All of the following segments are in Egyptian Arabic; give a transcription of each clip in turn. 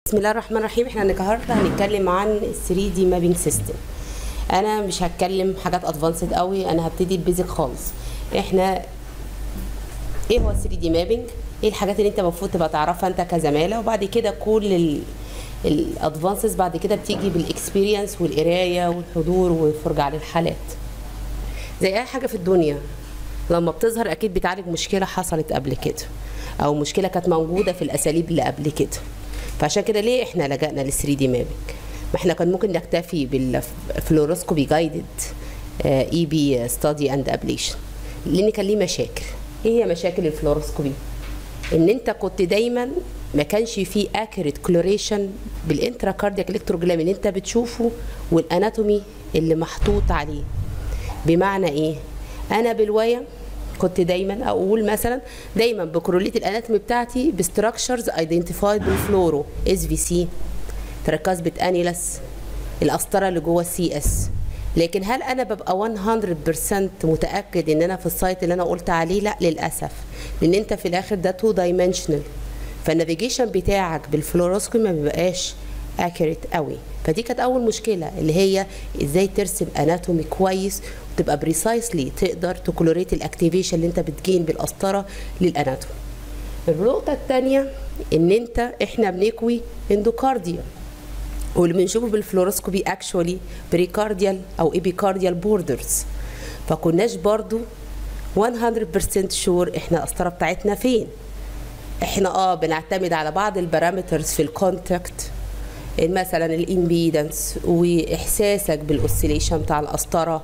بسم الله الرحمن الرحيم احنا النهارده هنتكلم عن ال 3 دي مابينج سيستم انا مش هتكلم حاجات ادفانسد قوي انا هبتدي ببيزك خالص احنا ايه هو ال 3 دي مابينج ايه الحاجات اللي انت المفروض تبقى تعرفها انت كزماله وبعد كده كل الادفانسز بعد كده بتيجي بالاكسبيرينس والقرايه والحضور والفرجه على الحالات زي اي حاجه في الدنيا لما بتظهر اكيد بتعالج مشكله حصلت قبل كده او مشكله كانت موجوده في الاساليب اللي قبل كده فعشان كده ليه احنا لجأنا لل 3 دي مابينج ما احنا كان ممكن نكتفي بالفلوروسكوبي جايدد اي بي ستادي اند ابليشن لان كان ليه مشاكل ايه هي مشاكل الفلوروسكوبي ان انت كنت دايما ما كانش فيه اكيريت كلوريشن بالانترا كاردياك الكتروجرام اللي انت بتشوفه والاناتومي اللي محطوط عليه بمعنى ايه انا بالوايه كنت دايما اقول مثلا دايما بكروليت الاناتومي بتاعتي بستراكشرز ايدنتيفايد بالفلورو اس في سي تركزبة انيلس القسطره اللي جوه السي اس لكن هل انا ببقى 100% متاكد ان انا في السايت اللي انا قلت عليه لا للاسف لان انت في الاخر ده تو دايمنشنال فالنافيجيشن بتاعك بالفلوروسكوبي ما بيبقاش اكيوريت قوي فدي كانت اول مشكله اللي هي ازاي ترسم اناتومي كويس وتبقى بريسايسلي تقدر تكولوريت الاكتيفيشن اللي انت بتجين بالقسطره للاناتومي النقطه الثانيه ان انت احنا بنكوي اندوكارديا واللي بنشوفه بالفلوروسكوبي اكشولي بريكارديال او ايبيكارديال بوردرز فكناش برضو 100% شور احنا القسطره بتاعتنا فين احنا اه بنعتمد على بعض البارامترز في الكونتاكت مثلا الامبيدنس واحساسك بالاوسيليشن بتاع القسطره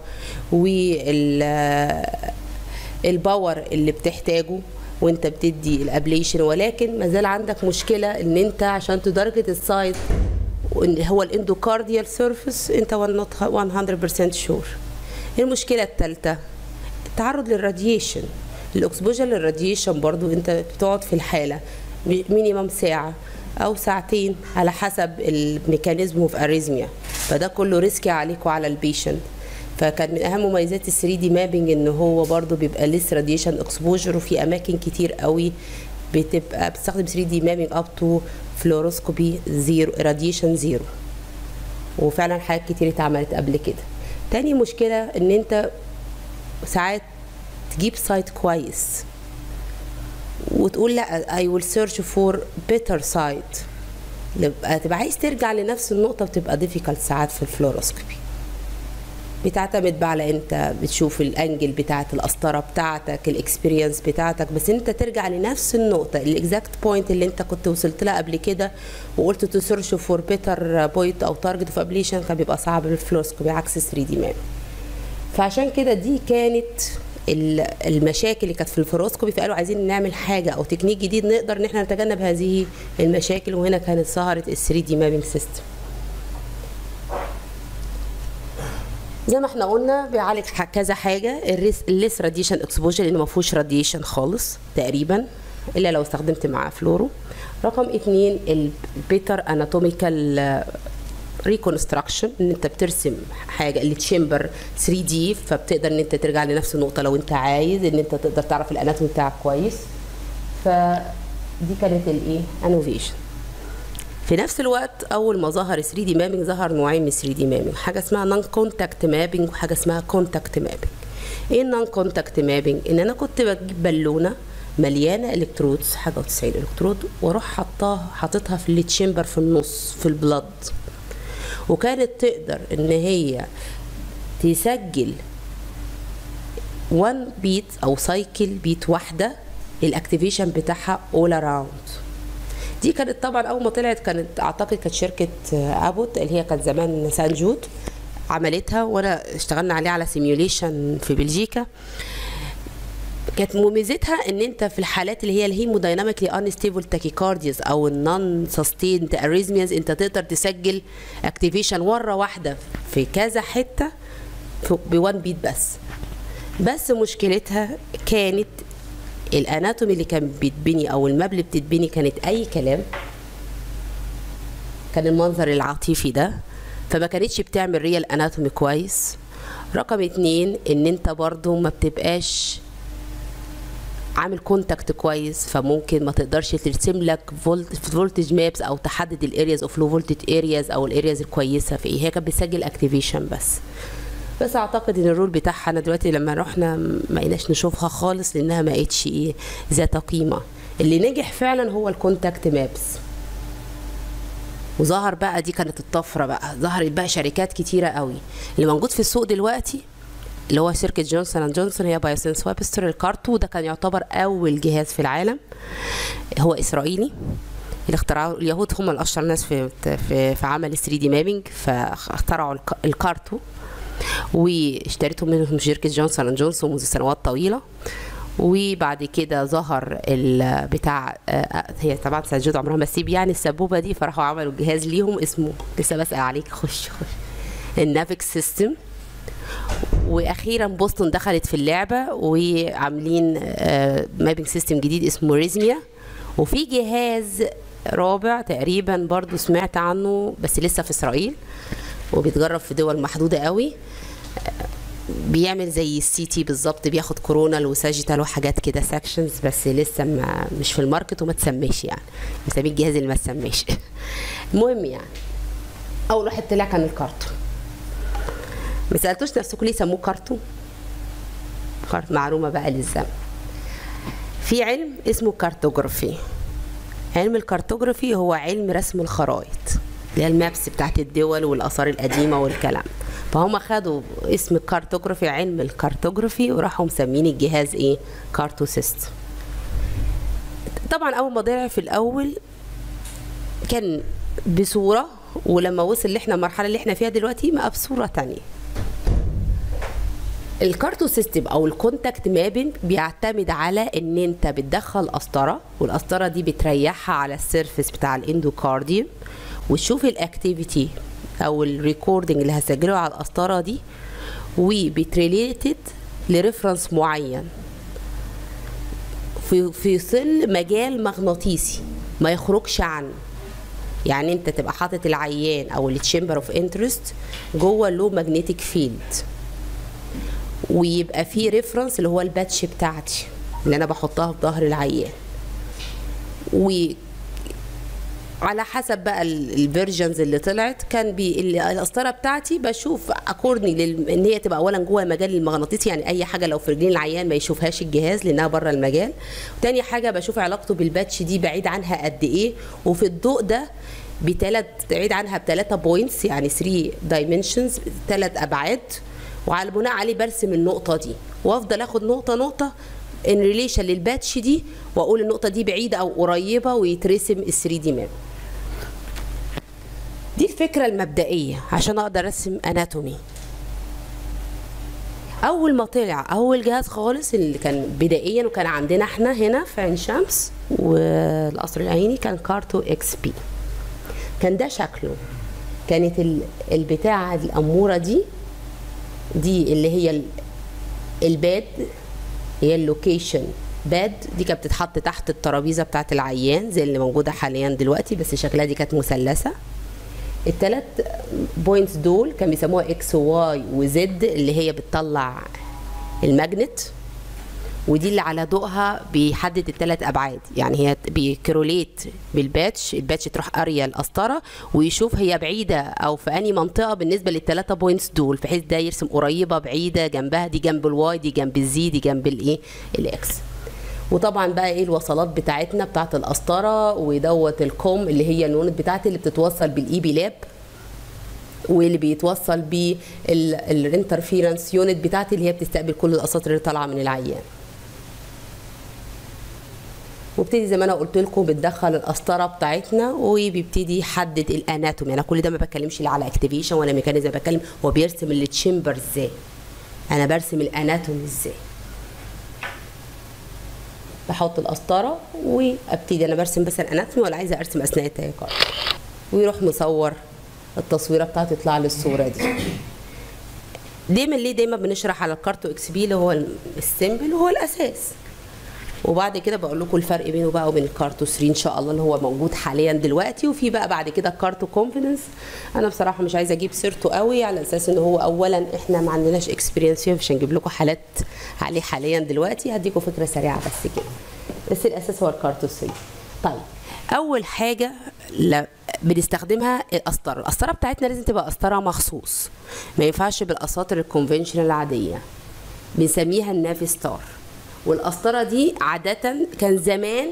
والباور اللي بتحتاجه وانت بتدي الابليشن ولكن ما زال عندك مشكله ان انت عشان تدرجه السايت هو الاندوكارديال سيرفيس انت 100% شور المشكله الثالثه التعرض للراديشن الاكسبوجر للراديشن برضو انت بتقعد في الحاله مينيمم ساعه او ساعتين على حسب الميكانيزم اوف اريزميا فده كله ريسكي عليك وعلى البيشنت فكان من اهم مميزات ال 3 دي مابينج ان هو برضو بيبقى ليس راديشن اكسبوجر وفي اماكن كتير قوي بتبقى بتستخدم 3 دي مابينج اب تو فلوروسكوبي زيرو راديشن زيرو وفعلا حاجات كتير اتعملت قبل كده تاني مشكله ان انت ساعات تجيب سايت كويس وتقول لا اي ويل سيرش فور بيتر سايت تبقى عايز ترجع لنفس النقطه بتبقى ديفيكالت ساعات في الفلوروسكوبي بتعتمد بقى على انت بتشوف الانجل بتاعت القسطره بتاعتك الاكسبيرينس بتاعتك بس انت ترجع لنفس النقطه الاكزاكت بوينت اللي انت كنت وصلت لها قبل كده وقلت تسيرش فور بيتر بوينت او تارجت اوف ابليشن كان بيبقى صعب بالفلوروسكوبي عكس 3 دي مان فعشان كده دي كانت المشاكل اللي كانت في الفلوروسكوبي فقالوا عايزين نعمل حاجه او تكنيك جديد نقدر ان احنا نتجنب هذه المشاكل وهنا كانت ظهرت ال 3 دي مابينج سيستم زي ما احنا قلنا بيعالج كذا حاجه الليس راديشن اكسبوجر لانه ما فيهوش راديشن خالص تقريبا الا لو استخدمت معاه فلورو رقم اتنين البيتر اناتوميكال ريكونستراكشن ان انت بترسم حاجه اللي تشامبر 3 دي فبتقدر ان انت ترجع لنفس النقطه لو انت عايز ان انت تقدر تعرف الاناتومي بتاعك كويس فدي كانت الايه انوفيشن في نفس الوقت اول ما ظهر 3 دي مابينج ظهر نوعين من 3 دي مابينج حاجه اسمها نون كونتاكت مابينج وحاجه اسمها كونتاكت مابينج ايه النون كونتاكت مابينج ان انا كنت بجيب بالونه مليانه الكترودز حاجه و90 الكترود واروح حطاها حاططها في التشامبر في النص في البلد وكانت تقدر ان هي تسجل 1 بيت او سايكل بيت واحده الاكتيفيشن بتاعها اول اراوند دي كانت طبعا اول ما طلعت كانت اعتقد كانت شركه ابوت اللي هي كانت زمان سانجود عملتها وانا اشتغلنا عليها على سيميوليشن في بلجيكا كانت مميزتها ان انت في الحالات اللي هي الهيمودايناميكلي انستيبل تاكيكارديز او النون سستيند اريزمياز انت تقدر تسجل اكتيفيشن مره واحده في كذا حته بوان بيت بس بس مشكلتها كانت الاناتومي اللي كان بيتبني او المبل اللي بتتبني كانت اي كلام كان المنظر العاطفي ده فما كانتش بتعمل ريال اناتومي كويس رقم اتنين ان انت برضو ما بتبقاش عامل كونتاكت كويس فممكن ما تقدرش ترسم لك فولتج مابس او تحدد الارياز اوف لو فولتج ارياز او الارياز الكويسه في ايه هي كانت بتسجل اكتيفيشن بس بس اعتقد ان الرول بتاعها انا دلوقتي لما رحنا ما بقيناش نشوفها خالص لانها ما بقتش ايه ذات قيمه اللي نجح فعلا هو الكونتاكت مابس وظهر بقى دي كانت الطفره بقى ظهرت بقى شركات كتيره قوي اللي موجود في السوق دلوقتي اللي هو شركة جونسون اند جونسون هي بايوسينس ويبستر الكارتو ده كان يعتبر أول جهاز في العالم هو إسرائيلي اللي اخترعوا اليهود هم الأشهر ناس في في, في عمل 3 دي مابينج فاخترعوا الكارتو واشتريته منهم شركة جونسون اند جونسون منذ سنوات طويلة وبعد كده ظهر بتاع هي طبعا سجود عمرها ما تسيب يعني السبوبه دي فراحوا عملوا جهاز ليهم اسمه لسه بسال عليك خش خش النافيك سيستم واخيرا بوسطن دخلت في اللعبه وعاملين مابينج سيستم جديد اسمه ريزميا وفي جهاز رابع تقريبا برضو سمعت عنه بس لسه في اسرائيل وبيتجرب في دول محدوده قوي بيعمل زي السي تي بالظبط بياخد كورونال وساجيتال وحاجات كده سكشنز بس لسه ما مش في الماركت وما تسميش يعني مسميه الجهاز اللي ما تسميش المهم يعني اول واحد طلع كان الكارتون ما سالتوش نفسكم ليه سموه كارتون معلومه بقى للزمن في علم اسمه كارتوجرافي علم الكارتوجرافي هو علم رسم الخرائط اللي هي المابس بتاعت الدول والاثار القديمه والكلام فهم خدوا اسم الكارتوجرافي علم الكارتوجرافي وراحوا مسمين الجهاز ايه كارتو سيستم طبعا اول ما ضلع في الاول كان بصوره ولما وصل اللي احنا المرحله اللي احنا فيها دلوقتي بقى بصوره تانية الكارتو سيستم او الكونتاكت مابينج بيعتمد على ان انت بتدخل قسطره والقسطره دي بتريحها على السيرفيس بتاع الاندوكارديوم وتشوف الاكتيفيتي او الريكوردنج اللي هسجله على القسطره دي وبتريليتد لريفرنس معين في في ظل مجال مغناطيسي ما يخرجش عنه يعني انت تبقى حاطط العيان او التشامبر اوف انترست جوه اللو ماجنتيك فيلد ويبقى في ريفرنس اللي هو الباتش بتاعتي اللي انا بحطها في ظهر العيان و على حسب بقى الفيرجنز اللي طلعت كان بي القسطره بتاعتي بشوف اكوردني ان هي تبقى اولا جوه مجال المغناطيسي يعني اي حاجه لو في رجلين العيان ما يشوفهاش الجهاز لانها بره المجال وتاني حاجه بشوف علاقته بالباتش دي بعيد عنها قد ايه وفي الضوء ده بثلاث بعيد عنها بثلاثه بوينتس يعني 3 دايمنشنز ثلاث ابعاد وعلى بناء عليه برسم النقطه دي وافضل اخد نقطه نقطه ان ريليشن للباتش دي واقول النقطه دي بعيده او قريبه ويترسم ال 3 دي ماب دي الفكره المبدئيه عشان اقدر ارسم اناتومي اول ما طلع اول جهاز خالص اللي كان بدائيا وكان عندنا احنا هنا في عين شمس والقصر العيني كان كارتو اكس بي كان ده شكله كانت البتاعه الاموره دي دي اللي هي الباد هي اللوكيشن باد دي كانت بتتحط تحت الترابيزه بتاعت العيان زي اللي موجوده حاليا دلوقتي بس شكلها دي كانت مثلثه الثلاث بوينتس دول كان بيسموها اكس وواي وزد اللي هي بتطلع الماجنت ودي اللي على ضوءها بيحدد الثلاث ابعاد يعني هي بيكروليت بالباتش الباتش تروح قاريه القسطره ويشوف هي بعيده او في اني منطقه بالنسبه للثلاثه بوينتس دول بحيث ده يرسم قريبه بعيده جنبها دي جنب الواي دي جنب الزي دي جنب الايه الاكس وطبعا بقى ايه الوصلات بتاعتنا بتاعت القسطره ودوت الكوم اللي هي اليونت بتاعتي اللي بتتوصل بالاي بي لاب واللي بيتوصل بالانترفيرنس يونت بتاعتي اللي هي بتستقبل كل الاساطير اللي طالعه من العيان وبتدي زي ما انا قلت لكم بتدخل القسطره بتاعتنا وبيبتدي يحدد الاناتومي انا كل ده ما بتكلمش لا على اكتيفيشن ولا ميكانيزم بتكلم هو بيرسم التشامبر ازاي انا برسم الاناتومي ازاي بحط القسطره وابتدي انا برسم بس الاناتومي ولا عايزه ارسم اثناء التيقاظ ويروح مصور التصويره بتاعته تطلع لي الصوره دي دايما ليه دايما بنشرح على الكارتو اكس بي اللي هو السيمبل وهو الاساس وبعد كده بقول لكم الفرق بينه بقى وبين الكارتو 3 ان شاء الله اللي هو موجود حاليا دلوقتي وفي بقى بعد كده الكارتو كونفيدنس انا بصراحه مش عايزه اجيب سيرته قوي على اساس ان هو اولا احنا ما عندناش اكسبيرينس فيه مش هنجيب لكم حالات عليه حاليا دلوقتي هديكم فكره سريعه بس كده بس الاساس هو الكارتو 3 طيب اول حاجه لا بنستخدمها القسطره القسطره بتاعتنا لازم تبقى قسطره مخصوص ما ينفعش بالقساطر الكونفنشنال العاديه بنسميها النافي ستار والقسطره دي عاده كان زمان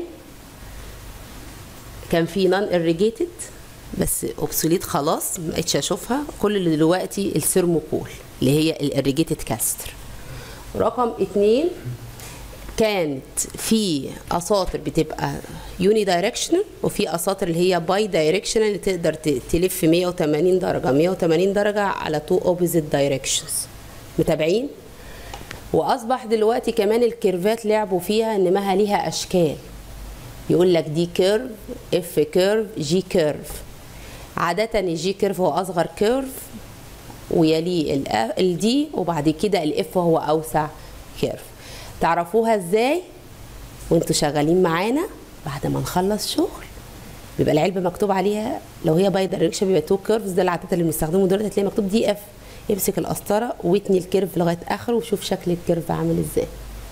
كان في نون اريجيتد بس اوبسوليت خلاص ما بقتش اشوفها كل اللي دلوقتي السيرموكول اللي هي الاريجيتد كاستر رقم اتنين كانت في اساطر بتبقى يوني دايركشنال وفي اساطر اللي هي باي دايركشنال اللي تقدر ت- تلف 180 درجه 180 درجه على تو اوبوزيت دايركشنز متابعين واصبح دلوقتي كمان الكيرفات لعبوا فيها ان مها ليها اشكال يقول لك دي كيرف اف كيرف جي كيرف عاده الجي كيرف هو اصغر كيرف ويليه الدي وبعد كده الاف هو اوسع كيرف تعرفوها ازاي وانتوا شغالين معانا بعد ما نخلص شغل بيبقى العلبه مكتوب عليها لو هي باي دايركشن بيبقى تو كيرفز ده العدد اللي بنستخدمه دلوقتي هتلاقي مكتوب دي اف امسك القسطره واتني الكيرف لغايه اخره وشوف شكل الكيرف عامل ازاي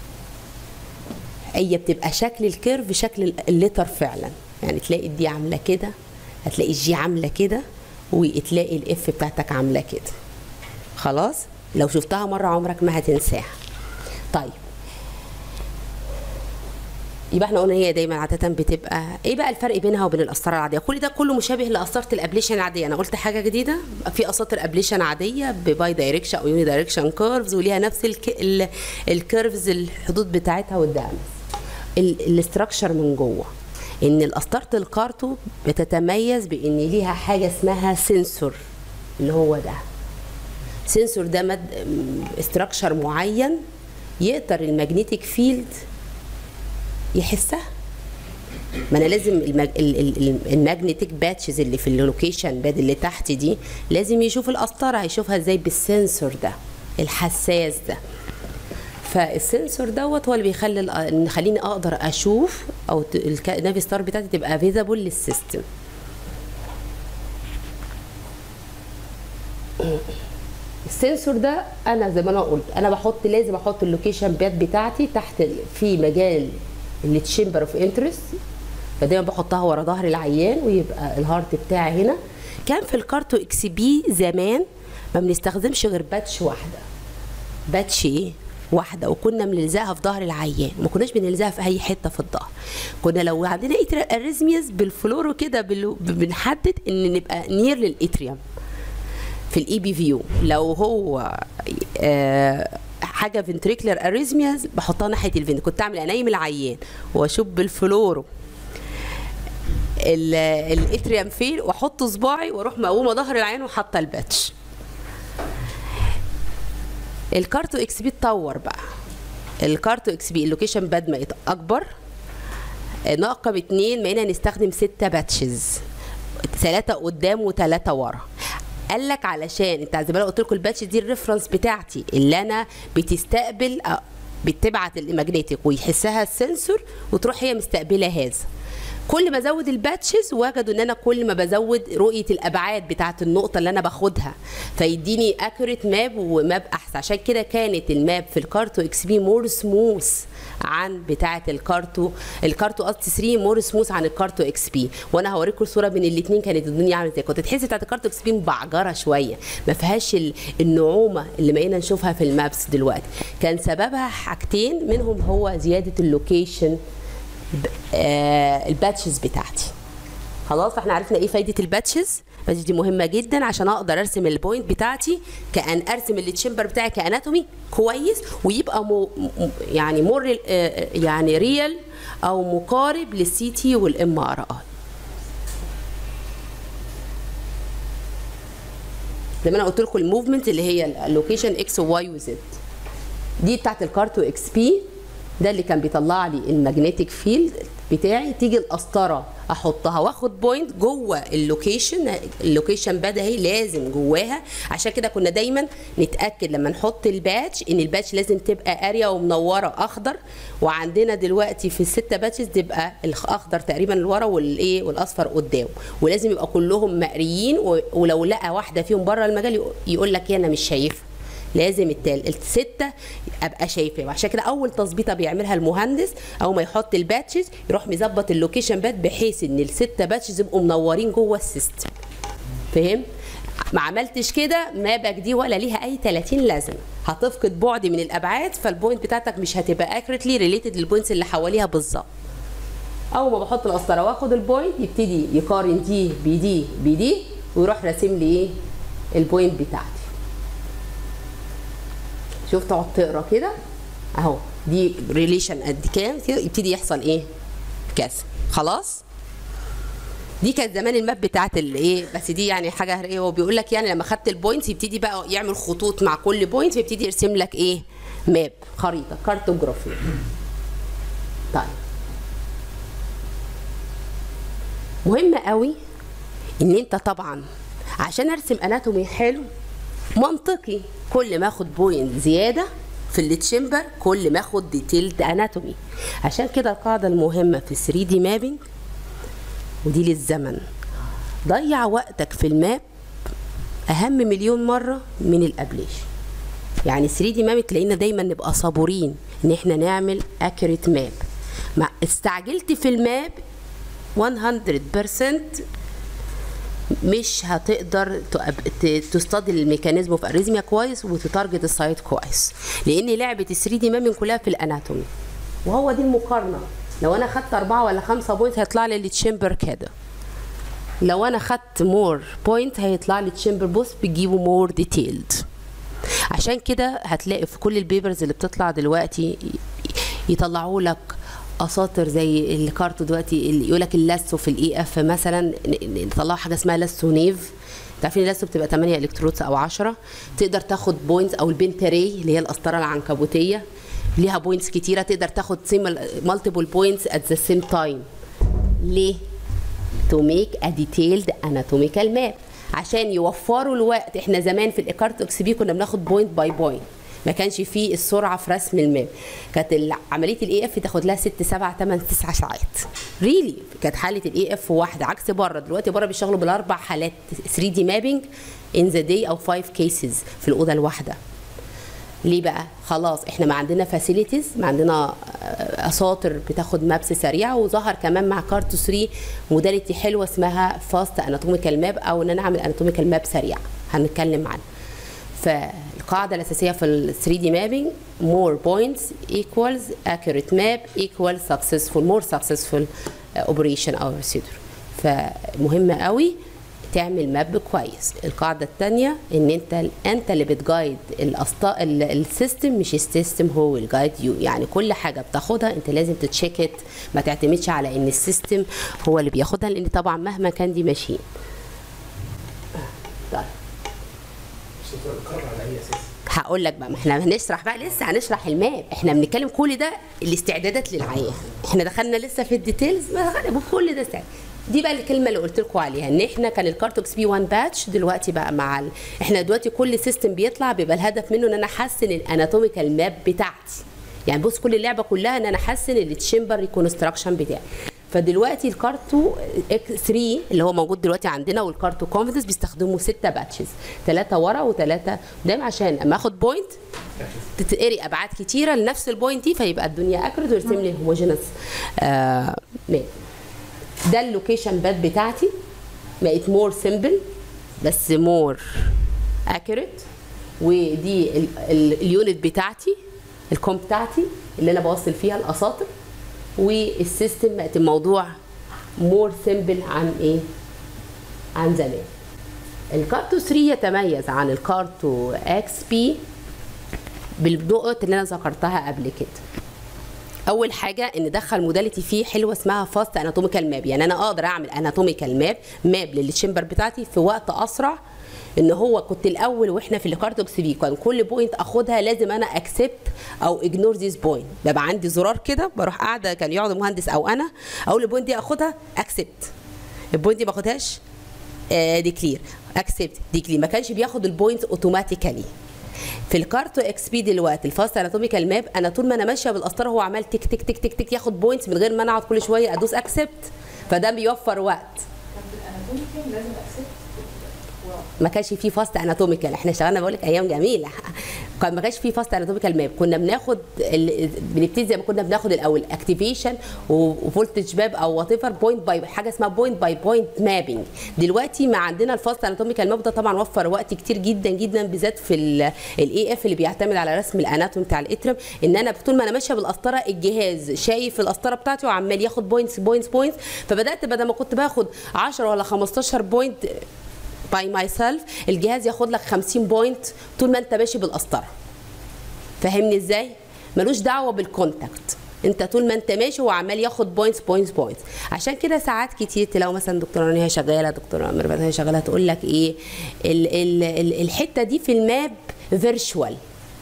هي بتبقى شكل الكيرف شكل الليتر فعلا يعني تلاقي الدي عامله كده هتلاقي الجي عامله كده وتلاقي الاف بتاعتك عامله كده خلاص لو شفتها مره عمرك ما هتنساها طيب يبقى احنا قلنا هي دايما عاده بتبقى ايه بقى الفرق بينها وبين القسطره العاديه كل ده كله مشابه لقسطره الابليشن العاديه انا قلت حاجه جديده في قساطر ابليشن عاديه بباي دايركشن او يوني دايركشن كيرفز وليها نفس الك... ال... الكيرفز الحدود بتاعتها والدعم الاستراكشر من جوه ان القسطره الكارتو بتتميز بان ليها حاجه اسمها سنسور اللي هو ده سنسور ده مد استراكشر معين يقدر المagnetic فيلد يحسها ما انا لازم المج... الماجنتيك باتشز اللي في اللوكيشن باد اللي تحت دي لازم يشوف القسطره هيشوفها ازاي بالسنسور ده الحساس ده فالسنسور دوت هو اللي بيخلي ال- يخليني اقدر اشوف او ت- الك- النافي ستار بتاعتي تبقى فيزابل للسيستم السنسور ده انا زي ما انا قلت انا بحط لازم احط اللوكيشن باد بتاعتي تحت ال- في مجال التشامبر اوف انترست فدايما بحطها ورا ظهر العيان ويبقى الهارت بتاعي هنا كان في الكارتو اكس بي زمان ما بنستخدمش غير باتش واحده باتش ايه واحده وكنا بنلزقها في ظهر العيان ما كناش بنلزقها في اي حته في الظهر كنا لو عندنا اريزمياس بالفلورو كده بال- بنحدد ان نبقى نير للاتريوم في الاي بي فيو لو هو آه حاجه فنتريكلر اريزمياز بحطها ناحيه الفين كنت اعمل انايم العيان واشوف بالفلورو ال- الاتريوم فين واحط صباعي واروح مقومه ظهر العين وحاطه الباتش الكارتو اكس بي اتطور بقى الكارتو اكس بي اللوكيشن باد ما اكبر نقب اتنين بقينا نستخدم ستة باتشز ثلاثة قدام وثلاثة ورا قال لك علشان انت زي ما انا قلت لكم الباتش دي الريفرنس بتاعتي اللي انا بتستقبل أ- بتبعت المagnetic ويحسها السنسور وتروح هي مستقبله هذا كل ما ازود الباتشز وجدوا ان انا كل ما بزود رؤيه الابعاد بتاعه النقطه اللي انا باخدها فيديني اكوريت ماب وماب احسن عشان كده كانت الماب في الكارتو اكس بي مور سموث عن بتاعه الكارتو الكارتو قصدي 3 مور سموث عن الكارتو اكس بي وانا هوريكم الصوره بين الاثنين كانت الدنيا عامله ازاي كنت تحسي بتاعه الكارتو اكس بي مبعجره شويه ما فيهاش ال- النعومه اللي بقينا نشوفها في المابس دلوقتي كان سببها حاجتين منهم هو زياده اللوكيشن ب- آه، الباتشز بتاعتي خلاص فاحنا عرفنا ايه فايده الباتشز الباتشز دي مهمه جدا عشان اقدر ارسم البوينت بتاعتي كان ارسم التشمبر بتاعي كاناتومي كويس ويبقى مو م- يعني مور آه، يعني ريال او مقارب للسي تي والام ار اي زي ما انا قلت لكم الموفمنت اللي هي اللوكيشن اكس وواي وزد دي بتاعت الكارتو اكس بي ده اللي كان بيطلع لي المagnetic فيلد بتاعي تيجي القسطره احطها واخد بوينت جوه اللوكيشن اللوكيشن باد اهي لازم جواها عشان كده كنا دايما نتاكد لما نحط الباتش ان الباتش لازم تبقى اريا ومنوره اخضر وعندنا دلوقتي في الستة باتشز تبقى الاخضر تقريبا لورا والايه والاصفر قدام ولازم يبقى كلهم مقريين و- ولو لقى واحده فيهم بره المجال يقول لك إيه انا مش شايفها لازم التال الستة ابقى شايفاه وعشان كده اول تظبيطه بيعملها المهندس اول ما يحط الباتشز يروح مظبط اللوكيشن بات بحيث ان الستة باتشز يبقوا منورين جوه السيستم فهم ما عملتش كده مابك دي ولا ليها اي 30 لازمه هتفقد بعد من الابعاد فالبوينت بتاعتك مش هتبقى اكيوريتلي ريليتد للبوينتس اللي حواليها بالظبط اول ما بحط القسطره واخد البوينت يبتدي يقارن دي بدي بدي ويروح راسم لي ايه البوينت بتاعتي شوف تقعد تقرا كده اهو دي ريليشن قد كام كده يبتدي يحصل ايه كذا خلاص دي كانت زمان الماب بتاعت الايه بس دي يعني حاجه ايه هو بيقول لك يعني لما خدت البوينتس يبتدي بقى يعمل خطوط مع كل بوينت فيبتدي يرسم لك ايه ماب خريطه كارتوجرافي طيب مهم قوي ان انت طبعا عشان ارسم اناتومي حلو منطقي كل ما اخد بوينت زياده في التشمبر كل ما اخد ديتيلد اناتومي عشان كده القاعده المهمه في 3 دي مابينج ودي للزمن ضيع وقتك في الماب اهم مليون مره من الابليشن يعني 3 دي ماب تلاقينا دايما نبقى صبورين ان احنا نعمل اكيوريت ماب ما استعجلت في الماب 100% مش هتقدر تصطدي الميكانيزم في اريزميا كويس وتتارجت السايت كويس لان لعبه ال 3 دي مابين كلها في الاناتومي وهو دي المقارنه لو انا خدت أربعة ولا خمسة بوينت هيطلع لي التشامبر كده لو انا خدت مور بوينت هيطلع لي التشامبر بص بيجيبوا مور ديتيلد عشان كده هتلاقي في كل البيبرز اللي بتطلع دلوقتي يطلعوا لك اساطر زي الكارتو دلوقتي اللي يقول لك اللاسو في الاي اف مثلا طلعوا حاجه اسمها لاسو نيف عارفين اللاسو بتبقى 8 الكترودز او 10 تقدر تاخد بوينتس او البنتري اللي هي القسطره العنكبوتيه ليها بوينتس كتيره تقدر تاخد مالتيبل بوينتس ات ذا سيم تايم ليه تو ميك ا ديتيلد اناتوميكال ماب عشان يوفروا الوقت احنا زمان في الايكارت اكس بي كنا بناخد بوينت باي بوينت ما كانش فيه السرعه في رسم الماب كانت عمليه الاي اف تاخد لها 6 7 8 9 ساعات ريلي really. كانت حاله الاي اف واحده عكس بره دلوقتي بره بيشتغلوا بالاربع حالات 3 دي مابينج ان ذا داي او 5 كيسز في الاوضه الواحده ليه بقى خلاص احنا ما عندنا فاسيلتيز ما عندنا اساطر بتاخد مابس سريعه وظهر كمان مع كارتو 3 موداليتي حلوه اسمها فاست اناتوميكال ماب او ان انا اعمل اناتوميكال ماب سريع هنتكلم عنها فالقاعده الاساسيه في ال 3 دي مابينج more points equals accurate map equals successful more successful operation or procedure فمهم قوي تعمل ماب كويس القاعده الثانيه ان انت انت اللي بتجايد الأسطاء السيستم مش السيستم هو الجايد يو يعني كل حاجه بتاخدها انت لازم تتشيكت ما تعتمدش على ان السيستم هو اللي بياخدها لان طبعا مهما كان دي ماشين طيب هقول لك بقى ما احنا هنشرح بقى لسه هنشرح الماب احنا بنتكلم كل ده الاستعدادات للعيان احنا دخلنا لسه في الديتيلز ما دخلنا كل ده استعداد دي بقى الكلمه اللي قلت لكم عليها ان احنا كان الكارتوكس بي 1 باتش دلوقتي بقى مع ال... احنا دلوقتي كل سيستم بيطلع بيبقى الهدف منه ان انا احسن الاناتوميكال ماب بتاعتي يعني بص كل اللعبه كلها ان انا احسن التشمبر ريكونستراكشن بتاعي فدلوقتي الكارتو 3 اللي هو موجود دلوقتي عندنا والكارتو كونفدنس بيستخدموا ستة باتشز ثلاثة ورا وثلاثة قدام عشان اما اخد بوينت تتقري ابعاد كتيره لنفس البوينت دي فيبقى الدنيا اكرد ويرسم لي هوموجينس آه ماب ده اللوكيشن باد بتاعتي بقت مور سيمبل بس مور اكيوريت ودي اليونت بتاعتي الكوم بتاعتي اللي انا بوصل فيها الاساطر والسيستم بقت الموضوع مور سيمبل عن ايه عن زمان الكارتو 3 يتميز عن الكارتو اكس بي بالنقط اللي انا ذكرتها قبل كده اول حاجه ان دخل موداليتي فيه حلوه اسمها فاست اناتوميكال ماب يعني انا اقدر اعمل اناتوميكال ماب ماب للتشمبر بتاعتي في وقت اسرع ان هو كنت الاول واحنا في الكارتوكس في كان كل بوينت اخدها لازم انا اكسبت او اجنور ذيس بوينت ببقى عندي زرار كده بروح قاعده كان يقعد مهندس او انا اول البوينت دي اخدها اكسبت البوينت دي ما اخدهاش ديكلير اكسبت ديكلير ما كانش بياخد البوينت اوتوماتيكالي في الكارتو اكس بي دلوقتي الفاست اناتوميكال ماب انا طول ما انا ماشيه بالقسطره هو عمال تك تك تك تك تك ياخد بوينتس من غير ما انا اقعد كل شويه ادوس اكسبت فده بيوفر وقت الاناتوميكال لازم اكسبت ما كانش فيه فاست اناتوميكال احنا اشتغلنا بقول لك ايام جميله كان ما كانش فيه فاست اناتوميكال ماب كنا بناخد ال... بنبتدي زي ما كنا بناخد الاول اكتيفيشن وفولتج ماب او وات ايفر بوينت باي حاجه اسمها بوينت باي بوينت مابينج دلوقتي ما عندنا الفاست اناتوميكال ماب ده طبعا وفر وقت كتير جدا جدا بالذات في الاي اف اللي بيعتمد على رسم الاناتومي بتاع الاترم ان انا طول ما انا ماشيه بالقسطره الجهاز شايف القسطره بتاعتي وعمال ياخد بوينتس بوينتس بوينتس فبدات بدل ما كنت باخد 10 ولا 15 بوينت باي ماي سيلف الجهاز ياخد لك 50 بوينت طول ما انت ماشي بالقسطره فاهمني ازاي ملوش دعوه بالكونتاكت انت طول ما انت ماشي هو عمال ياخد بوينتس بوينتس بوينتس عشان كده ساعات كتير تلاقوا مثلا دكتوره نهى شغاله دكتوره ميرفت هي شغاله تقول لك ايه ال ال ال الحته دي في الماب فيرتشوال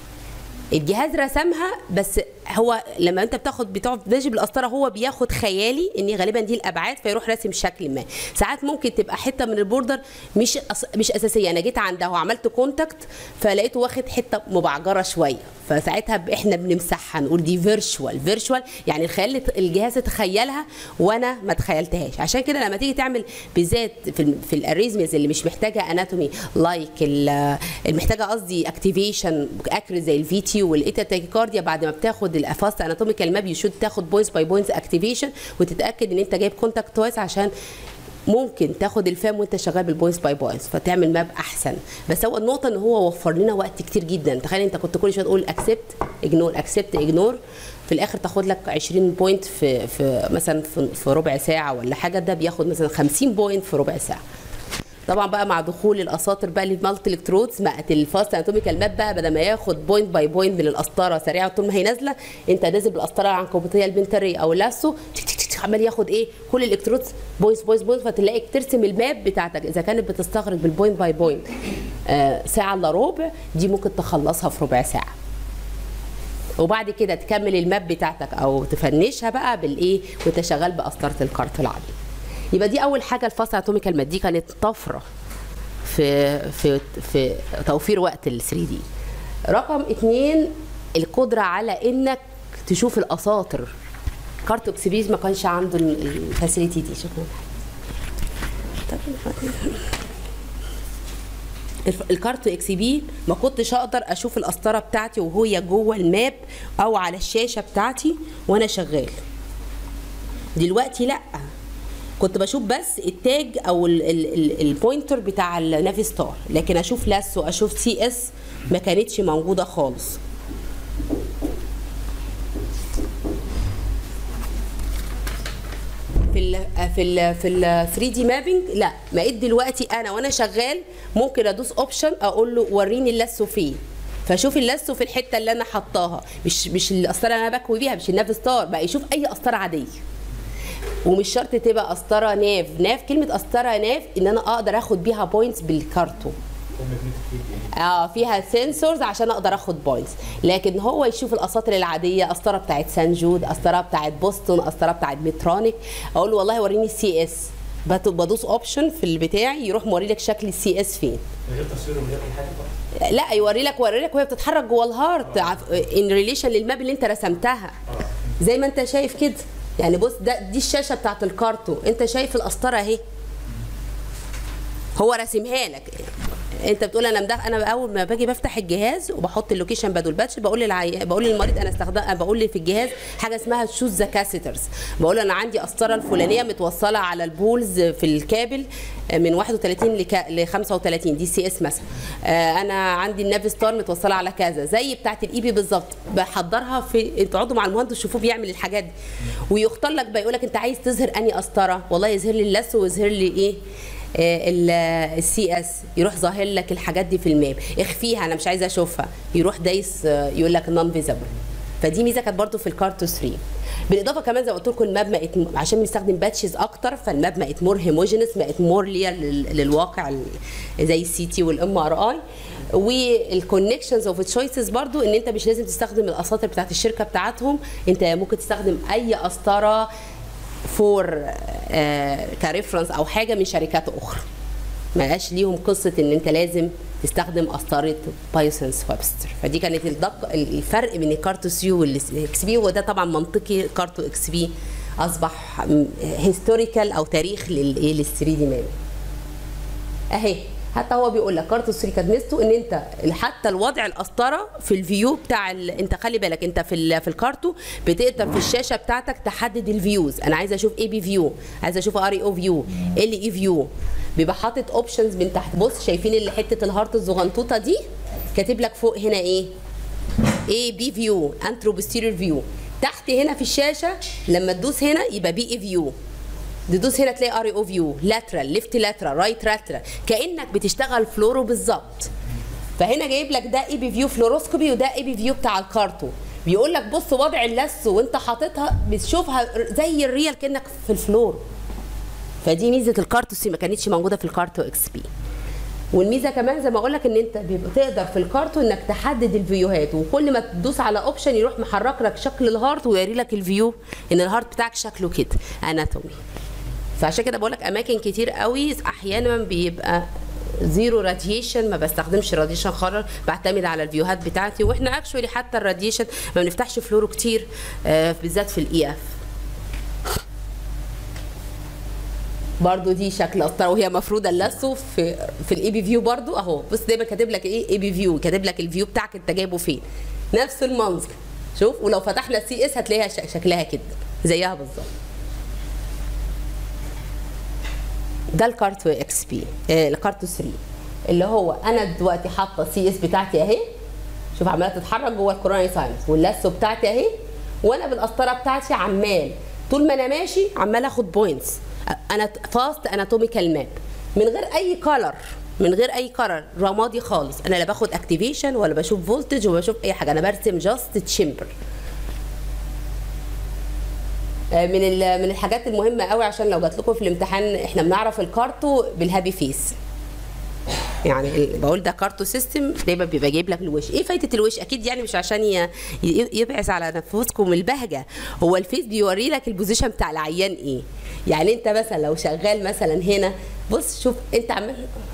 الجهاز رسمها بس هو لما انت بتاخد بتقعد ماشي بالقسطره هو بياخد خيالي ان غالبا دي الابعاد فيروح راسم شكل ما ساعات ممكن تبقى حته من البوردر مش أس... مش اساسيه انا جيت عندها وعملت كونتاكت فلقيته واخد حته مبعجره شويه فساعتها احنا بنمسحها نقول دي فيرتشوال فيرتشوال يعني الخيال الجهاز تخيلها وانا ما تخيلتهاش عشان كده لما تيجي تعمل بالذات في ال في الاريزمز اللي مش محتاجه اناتومي لايك المحتاجه قصدي اكتيفيشن اكري زي الفي تي والايتا تاكيكارديا بعد ما بتاخد الفاست اناتوميكال ماب يشود تاخد بوينتس باي بوينتس اكتيفيشن وتتاكد ان انت جايب كونتاكت كويس عشان ممكن تاخد الفام وانت شغال بالبوينتس باي بوينتس فتعمل ماب احسن بس هو النقطه ان هو وفر لنا وقت كتير جدا تخيل انت كنت كل شويه تقول اكسبت اجنور اكسبت اجنور في الاخر تاخد لك 20 بوينت في في مثلا في, في ربع ساعه ولا حاجه ده بياخد مثلا 50 بوينت في ربع ساعه طبعا بقى مع دخول الاساطر بقى للمالتي الكترودز بقت الفاست اناتوميكال ماب بقى بدل ما ياخد بوينت باي بوينت من القسطره سريعه طول ما هي نازله انت نازل بالقسطره العنكبوتيه البنتريه او اللاسو عمال ياخد ايه كل الالكترودز بوينت بوينت بوينت فتلاقيك ترسم الماب بتاعتك اذا كانت بتستغرق بالبوينت باي بوينت آه ساعه الا ربع دي ممكن تخلصها في ربع ساعه وبعد كده تكمل الماب بتاعتك او تفنشها بقى بالايه وانت شغال بقسطره الكارت العاديه يبقى دي اول حاجه الفاست اتوميكال ماد دي كانت طفره في في في توفير وقت ال 3 دي رقم اتنين القدره على انك تشوف الاساطر كارت اكسبيز ما كانش عنده الفاسيلتي دي شكرا الكارت اكس بي ما كنتش اقدر اشوف القسطره بتاعتي وهي جوه الماب او على الشاشه بتاعتي وانا شغال دلوقتي لا كنت بشوف بس التاج او البوينتر بتاع النافي ستار لكن اشوف لاسو اشوف سي اس ما كانتش موجوده خالص في ال في ال في ال 3 دي مابينج لا بقيت دلوقتي انا وانا شغال ممكن ادوس اوبشن اقول له وريني اللاسو فين فاشوف اللاسو في الحته اللي انا حطاها مش مش القسطره اللي انا بكوي بيها مش الناف ستار بقى يشوف اي قسطره عاديه ومش شرط تبقى قسطره ناف ناف كلمه قسطره ناف ان انا اقدر اخد بيها بوينتس بالكارتو اه فيها سنسورز عشان اقدر اخد بوينتس لكن هو يشوف الاساطر العاديه قسطره بتاعت سان جود قسطره بتاعت بوسطن قسطره بتاعت ميترونيك اقول له والله وريني السي اس بدوس اوبشن في البتاعي يروح موري لك شكل السي اس فين من غير تصوير ومن غير اي حاجه لا يوري لك يوري لك وهي بتتحرك جوه الهارت ان ريليشن للماب اللي انت رسمتها زي ما انت شايف كده يعني بص ده دي الشاشه بتاعت الكارتو انت شايف القسطره اهي هو راسمها لك انت بتقول انا مدخل انا اول ما باجي بفتح الجهاز وبحط اللوكيشن بدل باتش بقول للعي... بقول للمريض انا استخدم بقول لي في الجهاز حاجه اسمها تشوز ذا كاسيترز بقول له انا عندي قسطره الفلانيه متوصله على البولز في الكابل من 31 لك... ل 35 دي سي اس مثلا آه انا عندي الناف ستار متوصله على كذا زي بتاعه الاي بي بالظبط بحضرها في تقعدوا مع المهندس تشوفوه بيعمل الحاجات دي ويختار لك بقى يقول لك انت عايز تظهر انهي قسطره والله يظهر لي اللس ويظهر لي ايه السي اس يروح ظاهر لك الحاجات دي في الماب اخفيها انا مش عايزه اشوفها يروح دايس يقول لك نون فيزبل فدي ميزه كانت برده في الكارتو 3 بالاضافه كمان زي ما قلت لكم الماب بقت عشان بنستخدم باتشز اكتر فالماب بقت مور هيموجينس بقت مور لير للواقع ال- زي السي تي والام ار اي والكونكشنز اوف تشويسز برضو ان انت مش لازم تستخدم الاساطر بتاعت الشركه بتاعتهم انت ممكن تستخدم اي قسطره فور كريفرنس او حاجه من شركات اخرى ما بقاش ليهم قصه ان انت لازم تستخدم قسطره بايسنس ويبستر فدي كانت الدق الفرق بين الكارتو 3 والاكس بي وده طبعا منطقي كارتو اكس بي اصبح هيستوريكال او تاريخ للايه لل 3 دي ماب اهي حتى هو بيقول لك كارتو 3 كانت ميزته ان انت حتى الوضع القسطره في الفيو بتاع ال... انت خلي بالك انت في ال... في الكارتو بتقدر في الشاشه بتاعتك تحدد الفيوز انا عايزه اشوف اي بي فيو عايزه اشوف ار اي او فيو ال اي فيو بيبقى حاطط اوبشنز من تحت بص شايفين اللي حته الهارت الزغنطوطه دي كاتب لك فوق هنا ايه اي بي فيو انترو بوستيريور فيو تحت هنا في الشاشه لما تدوس هنا يبقى بي اي فيو تدوس هنا تلاقي ار او فيو لاترال ليفت لاترال رايت لاترال كانك بتشتغل فلورو بالظبط فهنا جايب لك ده اي بي فيو فلوروسكوبي وده اي بي فيو بتاع الكارتو بيقول لك بص وضع اللث وانت حاططها بتشوفها زي الريال كانك في الفلور فدي ميزه الكارتو سي ما كانتش موجوده في الكارتو اكس بي والميزه كمان زي ما اقول لك ان انت بيبقى تقدر في الكارتو انك تحدد الفيوهات وكل ما تدوس على اوبشن يروح محرك لك شكل الهارت ويوري لك الفيو ان الهارت بتاعك شكله كده اناتومي فعشان كده بقول لك اماكن كتير قوي احيانا بيبقى زيرو راديشن ما بستخدمش راديشن خالص بعتمد على الفيوهات بتاعتي واحنا اكشولي حتى الراديشن ما بنفتحش فلورو كتير آه، بالذات في الاي اف برضو دي شكل قسطره وهي مفروده اللثه في في الاي بي فيو برضو اهو بص دايما كاتب لك ايه اي بي فيو كاتب لك الفيو بتاعك انت جايبه فين نفس المنظر شوف ولو فتحنا السي اس هتلاقيها ش- شكلها كده زيها بالظبط ده الكارتو اكس بي آه الكارتو 3 اللي هو انا دلوقتي حاطه السي اس بتاعتي اهي شوف عماله تتحرك جوه الكوروناري ساينس واللثه بتاعتي اهي وانا بالقسطره بتاعتي عمال طول ما انا ماشي عمال اخد بوينتس انا فاست اناتوميكال ماب من غير اي كلر من غير اي كلر رمادي خالص انا لا باخد اكتيفيشن ولا بشوف فولتج ولا بشوف اي حاجه انا برسم جاست تشامبر آه، من ال- من الحاجات المهمه قوي عشان لو جات لكم في الامتحان احنا بنعرف الكارتو بالهابي فيس يعني ال- بقول ده كارتو سيستم دايما بيبقى جايب لك الوش ايه فايده الوش اكيد يعني مش عشان ي- ي- يبعث على نفوسكم البهجه هو الفيس بيوري لك البوزيشن بتاع العيان ايه يعني انت مثلا لو شغال مثلا هنا بص شوف انت عمال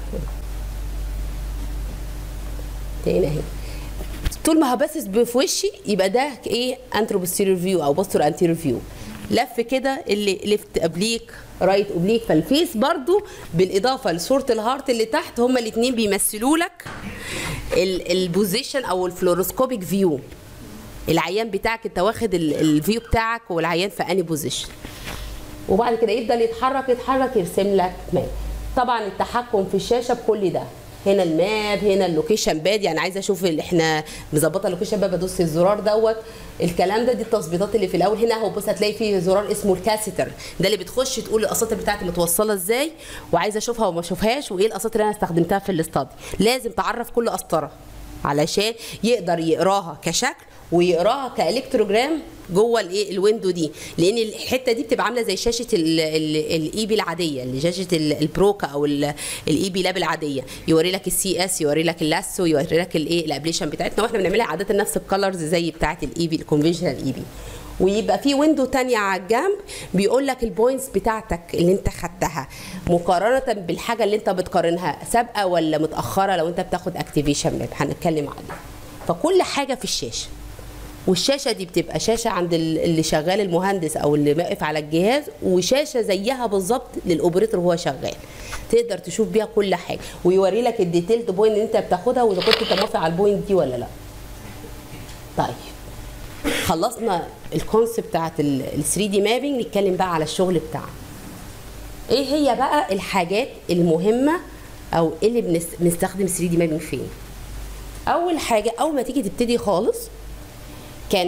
تاني اهي طول ما هبسس في وشي يبقى ده ايه انترو بوستيريور فيو او بوستر انتيريور فيو لف كده اللي ليفت ابليك رايت اوبليك فالفيس برضو بالاضافه لصوره الهارت اللي تحت هما الاثنين بيمثلوا لك ال- البوزيشن او الفلوروسكوبيك فيو العيان بتاعك انت واخد ال- الفيو بتاعك والعيان في اني بوزيشن وبعد كده يفضل يتحرك يتحرك يرسم لك ماب طبعا التحكم في الشاشه بكل ده هنا الماب هنا اللوكيشن باد يعني عايزه اشوف اللي احنا مظبطه اللوكيشن باد بدوس الزرار دوت الكلام ده دي التظبيطات اللي في الاول هنا اهو بص هتلاقي فيه زرار اسمه الكاسيتر ده اللي بتخش تقول الاساطر بتاعتي متوصله ازاي وعايزه اشوفها وما اشوفهاش وايه الاساطر اللي انا استخدمتها في الاستادي لازم تعرف كل قسطره علشان يقدر يقراها كشكل ويقراها كالكتروجرام جوه الايه الويندو دي لان الحته دي بتبقى عامله زي شاشه الاي بي العاديه اللي شاشه ال- البروكا او الاي بي لاب العاديه يوري لك السي اس يوري لك اللاسو يوري لك الايه الابليشن بتاعتنا واحنا بنعملها عاده نفس الكالرز زي بتاعه الاي بي الكونفشنال اي بي ويبقى في ويندو تانية على الجنب بيقول لك البوينتس بتاعتك اللي انت خدتها مقارنة بالحاجة اللي انت بتقارنها سابقة ولا متأخرة لو انت بتاخد اكتيفيشن ماب هنتكلم عليها فكل حاجة في الشاشة والشاشه دي بتبقى شاشه عند ال- اللي شغال المهندس او اللي واقف على الجهاز وشاشه زيها بالظبط للاوبريتور وهو شغال تقدر تشوف بيها كل حاجه ويوري لك الديتيلد بوينت اللي انت بتاخدها واذا كنت انت موافق على البوينت دي ولا لا طيب خلصنا الكونسيبت بتاعت ال 3 دي مابينج نتكلم بقى على الشغل بتاعنا ايه هي بقى الحاجات المهمه او إيه اللي بنس- بنستخدم 3 دي مابينج فين اول حاجه اول ما تيجي تبتدي خالص كان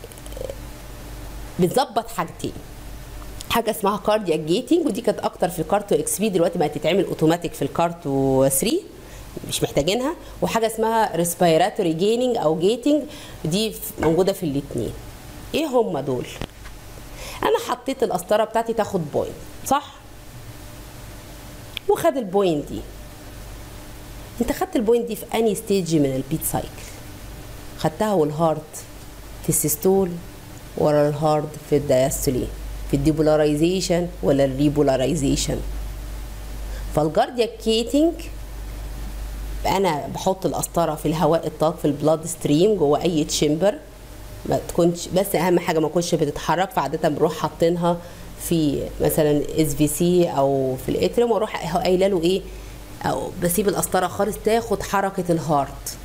بتظبط حاجتين حاجه اسمها كاردياك جيتنج ودي كانت اكتر في الكارتو اكس بي دلوقتي بقت تتعمل اوتوماتيك في الكارتو 3 مش محتاجينها وحاجه اسمها ريسبيراتوري جيننج او جيتنج دي ف- موجوده في الاثنين ايه هم دول انا حطيت القسطره بتاعتي تاخد بوينت صح وخد البوينت دي انت خدت البوينت دي في اني ستيج من البيت سايكل خدتها والهارت في السيستول ولا الهارت في الدايستولي في الديبولاريزيشن ولا الريبولاريزيشن فالجاردياك كيتنج انا بحط القسطره في الهواء الطاق في البلاد ستريم جوه اي تشمبر ما تكونش بس اهم حاجه ما تكونش بتتحرك فعاده بنروح حاطينها في مثلا اس في سي او في الاتريوم واروح قايله له ايه او بسيب القسطره خالص تاخد حركه الهارت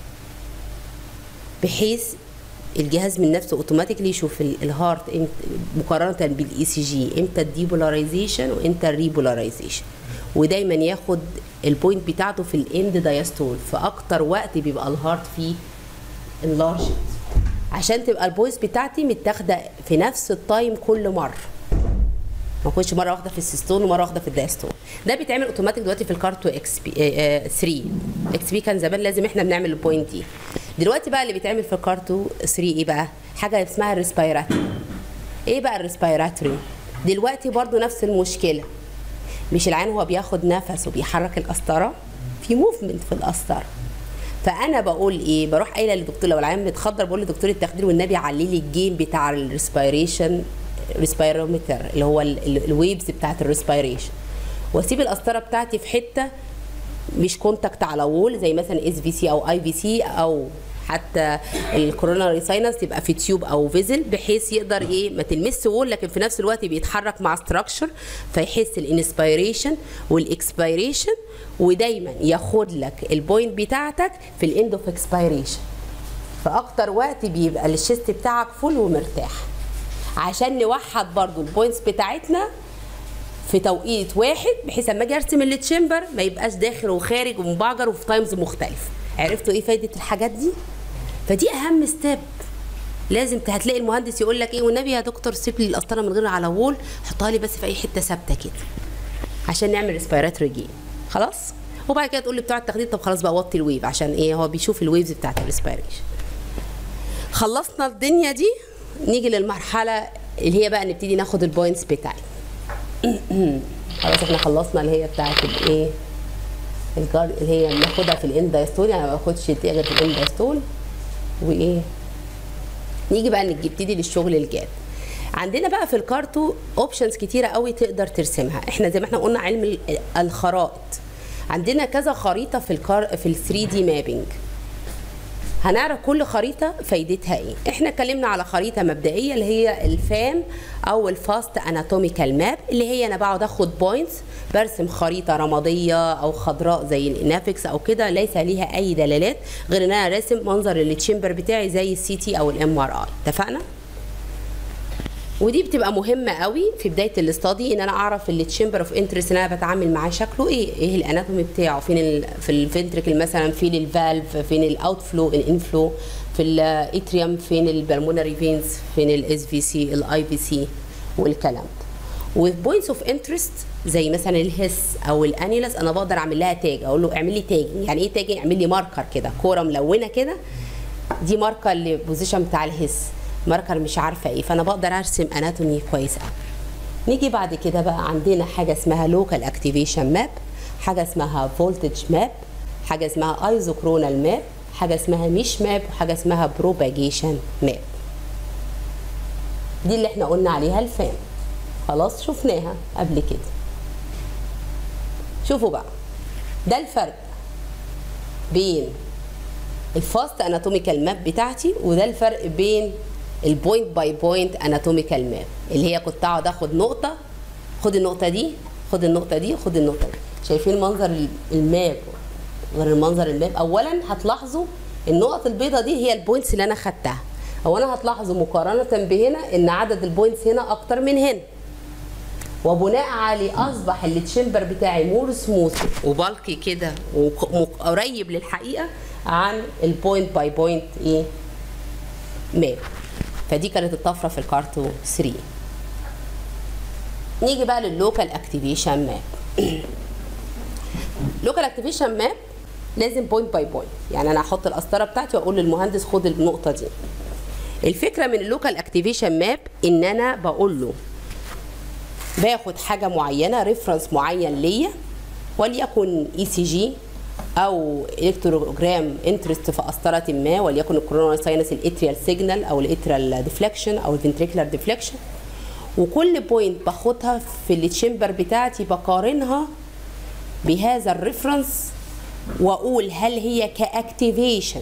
بحيث الجهاز من نفسه اوتوماتيكلي يشوف ال- الهارت إمت- مقارنه بالاي سي جي امتى الديبولاريزيشن وامتى الريبولاريزيشن ودايما ياخد البوينت بتاعته في الاند دايستول في اكتر وقت بيبقى الهارت فيه انلارج عشان تبقى البوينتس بتاعتي متاخده في نفس التايم كل مره ما اكونش مره واحده في السيستول ومره واحده في الدايستول ده بيتعمل اوتوماتيك دلوقتي في الكارتو اكس بي 3 اكس بي كان زمان لازم احنا بنعمل البوينت دي دلوقتي بقى اللي بيتعمل في الكارتو 3 ايه بقى حاجه اسمها الريسبيراتوري ايه بقى الريسبيراتوري دلوقتي برضو نفس المشكله مش العين هو بياخد نفس وبيحرك القسطره في موفمنت في القسطره فانا بقول ايه بروح قايله للدكتور لو العيان متخدر بقول لدكتور التخدير والنبي علي لي الجيم بتاع الريسبيريشن ريسبيرومتر اللي هو الويفز بتاعت الريسبيريشن واسيب القسطره بتاعتي في حته مش كونتاكت على وول زي مثلا اس في سي او اي في سي او حتى الكوروناري ساينس تبقى في تيوب او فيزل بحيث يقدر ايه ما تلمس وول لكن في نفس الوقت بيتحرك مع ستراكشر فيحس الانسبيريشن والاكسبيريشن ودايما ياخد لك البوينت بتاعتك في الاند اوف اكسبيريشن فاكتر وقت بيبقى الشيست بتاعك فول ومرتاح عشان نوحد برضو البوينتس بتاعتنا في توقيت واحد بحيث اما اجي ارسم التشامبر ما يبقاش داخل وخارج ومبعجر وفي تايمز مختلف عرفتوا ايه فايده الحاجات دي فدي اهم ستيب لازم هتلاقي المهندس يقول لك ايه والنبي يا دكتور سيب لي القسطره من غير على وول حطها لي بس في اي حته ثابته كده عشان نعمل ريسبيراتوري جين خلاص وبعد كده تقول لي بتوع التخدير طب خلاص بقى وطي الويف عشان ايه هو بيشوف الويفز بتاعت الريسبيريشن خلصنا الدنيا دي نيجي للمرحله اللي هي بقى نبتدي ناخد البوينتس بتاعتنا خلاص احنا خلصنا اللي هي بتاعت الايه الجار اللي هي بناخدها في الاند دايستول يعني ما باخدش دي غير في الاند دايستول وايه نيجي بقى نبتدي للشغل الجاد عندنا بقى في الكارتو اوبشنز كتيره قوي تقدر ترسمها احنا زي ما احنا قلنا علم ال- الخرائط عندنا كذا خريطه في الكار في ال 3 دي مابينج هنعرف كل خريطه فايدتها ايه احنا اتكلمنا على خريطه مبدئيه اللي هي الفام او الفاست اناتوميكال ماب اللي هي انا بقعد اخد بوينتس برسم خريطه رماديه او خضراء زي الانافكس او كده ليس ليها اي دلالات غير ان انا راسم منظر التشمبر بتاعي زي السي تي او الام ار اي اتفقنا ودي بتبقى مهمه قوي في بدايه الاستادي ان انا اعرف التشمبر اوف انترست اللي انا بتعامل معاه شكله ايه ايه الاناتومي بتاعه فين ال في الفنتركل مثلا فين الفالف فين الاوت فلو الانفلو في الاتريوم فين البلمونري فينز فين الاس في سي الاي في سي والكلام ده وفي بوينتس اوف انترست زي مثلا الهس او الانيلس انا بقدر اعمل لها تاج اقول له اعمل لي تاج يعني ايه تاج اعمل لي ماركر كده كوره ملونه كده دي ماركر للبوزيشن بتاع الهس ماركر مش عارفه ايه فانا بقدر ارسم اناتومي كويس قوي نيجي بعد كده بقى عندنا حاجه اسمها لوكال اكتيفيشن ماب حاجه اسمها فولتج ماب حاجه اسمها ايزوكرونال ماب حاجه اسمها ميش ماب وحاجه اسمها بروباجيشن ماب دي اللي احنا قلنا عليها الفام خلاص شفناها قبل كده شوفوا بقى ده الفرق بين الفاست اناتوميكال ماب بتاعتي وده الفرق بين البوينت باي بوينت اناتوميكال ماب اللي هي كنت اقعد اخد نقطه خد النقطه دي خد النقطه دي خد النقطه دي شايفين منظر الماب غير المنظر الماب اولا هتلاحظوا النقط البيضاء دي هي البوينتس اللي انا خدتها اولا هتلاحظوا مقارنه بهنا ان عدد البوينتس هنا اكتر من هنا وبناء عليه اصبح التشمبر بتاعي مور سموث وبالكي كده وقريب للحقيقه عن البوينت باي بوينت ايه ماب فدي كانت الطفره في الكارتو 3 نيجي بقى لللوكال اكتيفيشن ماب لوكال اكتيفيشن ماب لازم بوينت باي بوينت يعني انا احط القسطره بتاعتي واقول للمهندس خد النقطه دي الفكره من اللوكال اكتيفيشن ماب ان انا بقول له باخد حاجه معينه ريفرنس معين ليا وليكن اي سي جي او الكتروجرام انترست في قسطره ما وليكن الكورونال ساينس الاتريال سيجنال او الاتريال ديفليكشن او الفنتريكولار ديفليكشن وكل بوينت باخدها في التشامبر بتاعتي بقارنها بهذا الريفرنس واقول هل هي كاكتيفيشن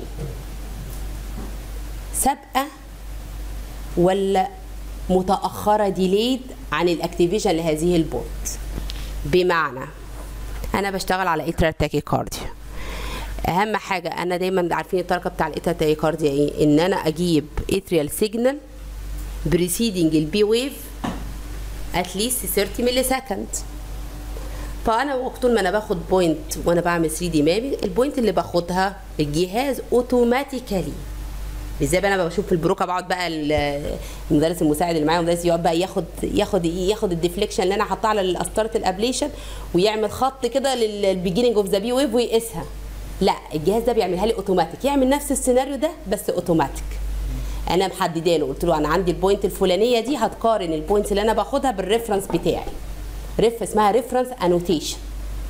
سابقه ولا متاخره ديليد عن الاكتيفيشن لهذه البوينت بمعنى انا بشتغل على اترال تاكيكارديا اهم حاجه انا دايما عارفين الطريقه بتاع الاترال تاكيكارديا ايه ان انا اجيب اتريال سيجنال بريسيدنج البي ويف اتليست 30 ملي سكند فانا وقت ما انا باخد بوينت وانا بعمل 3 دي مابي البوينت اللي باخدها الجهاز اوتوماتيكالي بالذات انا بشوف في البروكه بقعد بقى المدرس المساعد اللي معايا المدرس يقعد بقى ياخد ياخد ياخد الديفليكشن اللي انا حاطاه على قسطره الابليشن ويعمل خط كده للبيجيننج اوف ذا بي ويف ويقيسها لا الجهاز ده بيعملها لي اوتوماتيك يعمل نفس السيناريو ده بس اوتوماتيك انا محدده له قلت له انا عندي البوينت الفلانيه دي هتقارن البوينتس اللي انا باخدها بالريفرنس بتاعي ريف اسمها ريفرنس انوتيشن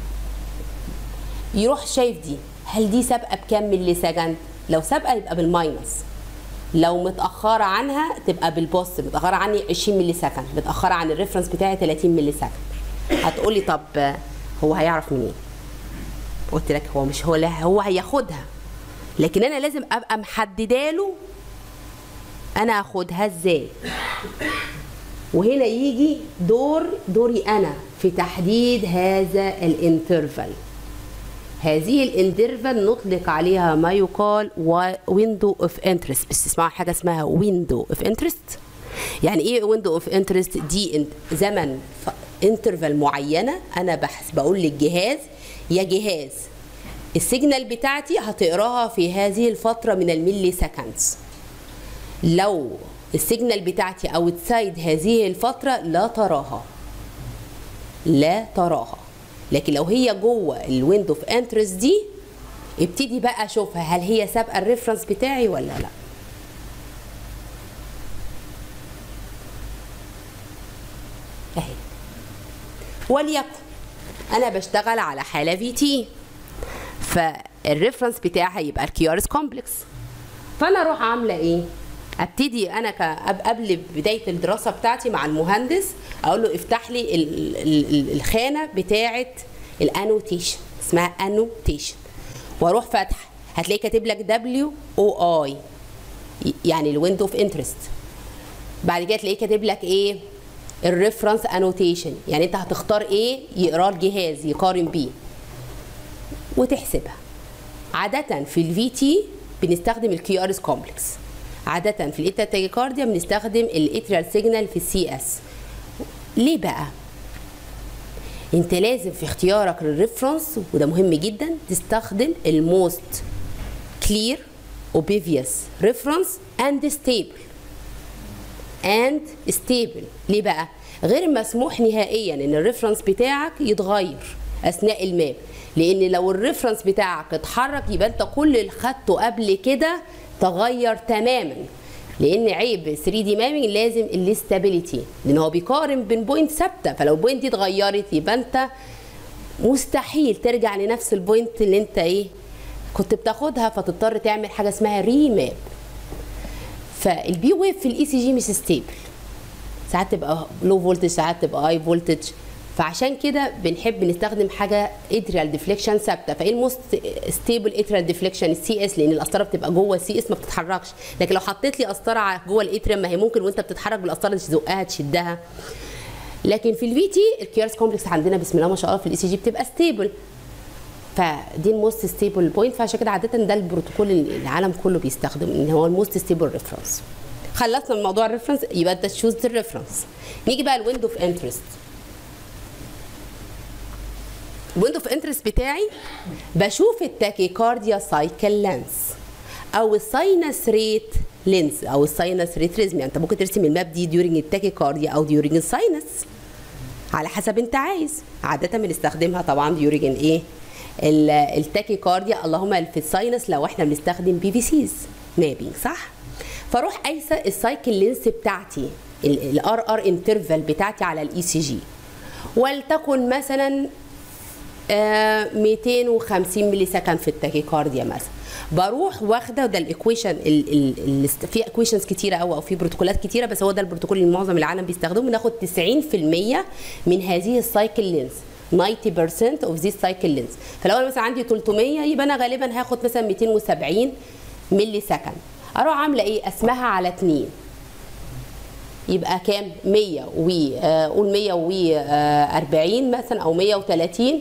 يروح شايف دي هل دي سابقه بكام ملي سكند لو سابقه يبقى بالماينس لو متاخره عنها تبقى بالبوس متاخره عني 20 ملي سكند متاخره عن الريفرنس بتاعي 30 ملي سكند هتقولي طب هو هيعرف منين قلت لك هو مش هو لا هو هياخدها لكن انا لازم ابقى محدده له انا اخدها ازاي وهنا يجي دور دوري انا في تحديد هذا الانترفال هذه الانترفال نطلق عليها ما يقال ويندو اوف انترست بس تسمعوا حاجه اسمها ويندو اوف انترست يعني ايه ويندو اوف انترست دي زمن انترفال معينه انا بحث بقول للجهاز يا جهاز السيجنال بتاعتي هتقراها في هذه الفتره من الملي سكندز لو السيجنال بتاعتي اوتسايد هذه الفتره لا تراها لا تراها لكن لو هي جوه الويندو اوف انترست دي ابتدي بقى اشوفها هل هي سابقه الريفرنس بتاعي ولا لا اهي وليكن انا بشتغل على حاله في تي فالريفرنس بتاعها هيبقى الكيو ار اس كومبلكس فانا اروح عامله ايه ابتدي انا قبل بدايه الدراسه بتاعتي مع المهندس اقول له افتح لي ال ال الخانه بتاعه الانوتيشن اسمها انوتيشن واروح فاتحه هتلاقي كاتب لك دبليو او اي يعني الويندو اوف انترست بعد كده تلاقيه كاتب لك ايه الريفرنس انوتيشن يعني انت هتختار ايه يقراه الجهاز يقارن بيه وتحسبها عاده في الفي تي بنستخدم الكيو ار اس كومبلكس عادة في الاتريال تاكيكارديا بنستخدم الاتريال سيجنال في السي اس ليه بقى؟ انت لازم في اختيارك للريفرنس وده مهم جدا تستخدم الموست كلير obvious reference and stable and stable ليه بقى؟ غير مسموح نهائيا ان الريفرنس بتاعك يتغير اثناء الماب لان لو الريفرنس بتاعك اتحرك يبقى انت كل اللي خدته قبل كده تغير تماما لان عيب 3 دي مابنج لازم الاستابيليتي لان هو بيقارن بين بوينت ثابته فلو البوينت دي اتغيرت يبقى انت مستحيل ترجع لنفس البوينت اللي انت ايه كنت بتاخدها فتضطر تعمل حاجه اسمها ريماب فالبي ويف في الاي سي جي مش ستيبل ساعات تبقى لو فولتج ساعات تبقى هاي فولتج فعشان كده بنحب نستخدم حاجه اتريال ديفليكشن ثابته فايه الموست ستيبل اتريال ديفليكشن السي اس لان القسطره بتبقى جوه السي اس ما بتتحركش لكن لو حطيت لي قسطره جوه الاتريال ما هي ممكن وانت بتتحرك بالقسطره تزقها تشدها لكن في الفي تي الكيارس كومبلكس عندنا بسم الله ما شاء الله في الاي سي جي بتبقى ستيبل فدي الموست ستيبل بوينت فعشان كده عاده ده البروتوكول اللي العالم كله بيستخدم ان هو الموست ستيبل ريفرنس خلصنا من موضوع الريفرنس يبقى انت تشوز الريفرنس نيجي بقى الويندو اوف انترست الويندو اوف انترست بتاعي بشوف التاكيكارديا سايكل لينس او الساينس ريت لينس او الساينس ريت ريزم يعني انت ممكن ترسم الماب دي ديورنج التاكيكارديا او ديورنج الساينس على حسب انت عايز عاده بنستخدمها طبعا ديورنج الايه ال- التاكيكارديا اللهم في الساينس لو احنا بنستخدم بي في سيز مابينج صح فاروح قايسه السايكل لينس بتاعتي الار ار انترفال بتاعتي على الاي سي جي ولتكن مثلا آه، 250 ملي سكند في التاكيكارديا مثلا بروح واخده ده الايكويشن ال- ال- ال- في ايكويشنز كتيره قوي او في بروتوكولات كتيره بس هو ده البروتوكول اللي معظم العالم بيستخدمه بناخد 90% من هذه السايكل لينز 90% of this cycle length فلو انا مثلا عندي 300 يبقى انا غالبا هاخد مثلا 270 ملي سكند اروح عامله ايه اسمها على 2 يبقى كام 100 و آه، قول 140 مثلا او 130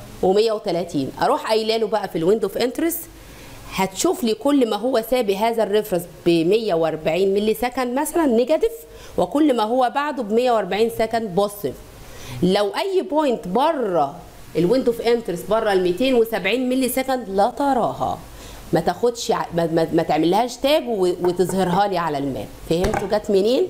و130 اروح قايله له بقى في الويندو اوف انترست هتشوف لي كل ما هو سابق هذا الريفرنس ب 140 ملي سكند مثلا نيجاتيف وكل ما هو بعده ب 140 سكند بوزيتيف لو اي بوينت بره الويندو اوف انترست بره ال 270 ملي سكند لا تراها ما تاخدش ع- ما, ما, ما تعملهاش تاج و- وتظهرها لي على الماب فهمتوا جت منين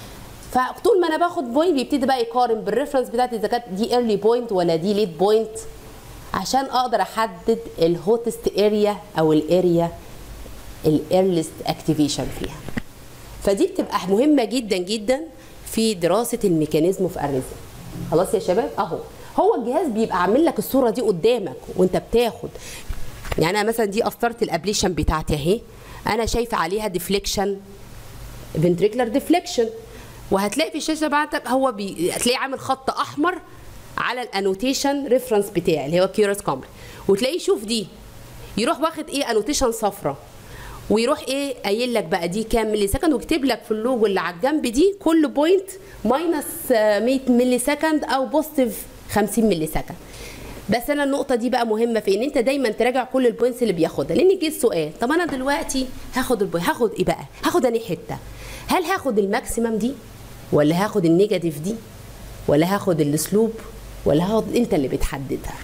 فطول ما انا باخد بوينت بيبتدي بقى يقارن بالريفرنس بتاعتي اذا كانت دي ايرلي بوينت ولا دي ليت بوينت عشان اقدر احدد الهوتست اريا او الاريا الايرليست اكتيفيشن فيها فدي بتبقى مهمه جدا جدا في دراسه الميكانيزم في الريزم خلاص يا شباب اهو هو الجهاز بيبقى عامل لك الصوره دي قدامك وانت بتاخد يعني انا مثلا دي قسطره الابليشن بتاعتي اهي انا شايفه عليها ديفليكشن فنتريكلر ديفليكشن وهتلاقي في الشاشه بتاعتك هو بي... هتلاقي عامل خط احمر على الانوتيشن ريفرنس بتاعي اللي هو كيورس كومبلي وتلاقيه شوف دي يروح واخد ايه انوتيشن صفرة ويروح ايه قايل لك بقى دي كام ملي سكند ويكتب لك في اللوجو اللي على الجنب دي كل بوينت ماينس 100 ملي سكند او بوزيتيف 50 ملي سكند بس انا النقطه دي بقى مهمه في ان انت دايما تراجع كل البوينتس اللي بياخدها لان جه السؤال طب انا دلوقتي هاخد البوينت هاخد ايه بقى هاخد انهي حته هل هاخد الماكسيمم دي ولا هاخد النيجاتيف دي ولا هاخد السلوب ولا هاخد انت اللي بتحددها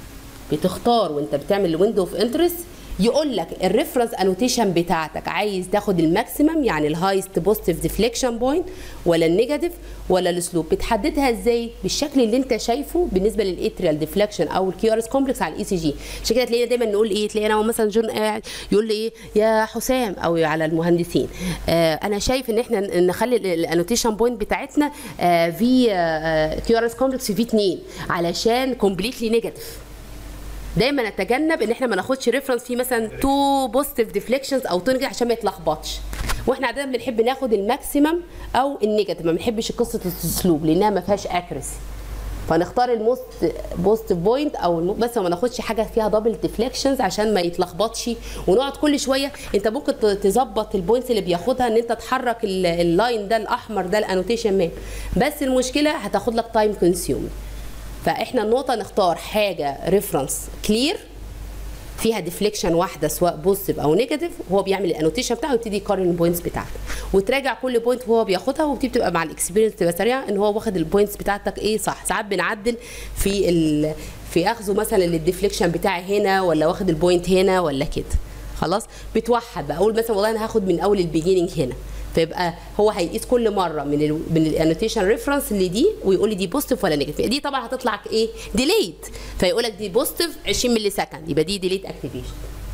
بتختار وانت بتعمل الويندو اوف انترست يقول لك الريفرنس انوتيشن بتاعتك عايز تاخد الماكسيمم يعني الهايست بوزيتيف ديفليكشن بوينت ولا النيجاتيف ولا السلوب بتحددها ازاي بالشكل اللي انت شايفه بالنسبه للاتريال ديفليكشن او الكيو ار اس كومبلكس على الاي سي جي عشان كده تلاقينا دايما نقول ايه تلاقينا هو مثلا جون قاعد يقول لي ايه يا حسام او على المهندسين آه انا شايف ان احنا نخلي الانوتيشن بوينت بتاعتنا آه في كيو ار اس كومبلكس في 2 علشان كومبليتلي نيجاتيف دايما نتجنب ان احنا ما ناخدش ريفرنس فيه مثلا تو بوزيتيف ديفليكشنز او تو نيجاتيف عشان ما يتلخبطش واحنا عاده بنحب ناخد الماكسيمم او النيجاتيف ما بنحبش قصه السلوب لانها ما فيهاش اكريسي فنختار الموست بوزيتيف بوينت او الم- بس ما ناخدش حاجه فيها دبل ديفليكشنز عشان ما يتلخبطش ونقعد كل شويه انت ممكن ت- تظبط البوينتس اللي بياخدها ان انت تحرك ال- اللاين ده الاحمر ده الانوتيشن ماب بس المشكله هتاخد لك تايم كونسيوم فاحنا النقطه نختار حاجه ريفرنس كلير فيها ديفليكشن واحده سواء بوزيتيف او نيجاتيف وهو بيعمل الانوتيشن بتاعه ويبتدي يقارن البوينتس بتاعته وتراجع كل بوينت وهو بياخدها وبتبقى بتبقى مع الاكسبيرينس تبقى سريعه ان هو واخد البوينتس بتاعتك ايه صح ساعات بنعدل في ال... في اخذه مثلا للديفليكشن بتاعي هنا ولا واخد البوينت هنا ولا كده خلاص بتوحد بقى اقول مثلا والله انا هاخد من اول البيجيننج هنا فيبقى هو هيقيس كل مره من ال من الانوتيشن ريفرنس اللي دي ويقول لي دي بوزيتيف ولا نيجاتيف دي طبعا هتطلع ايه ديليد فيقول لك دي بوزيتيف 20 ملي سكند يبقى دي ديليد اكتيفيشن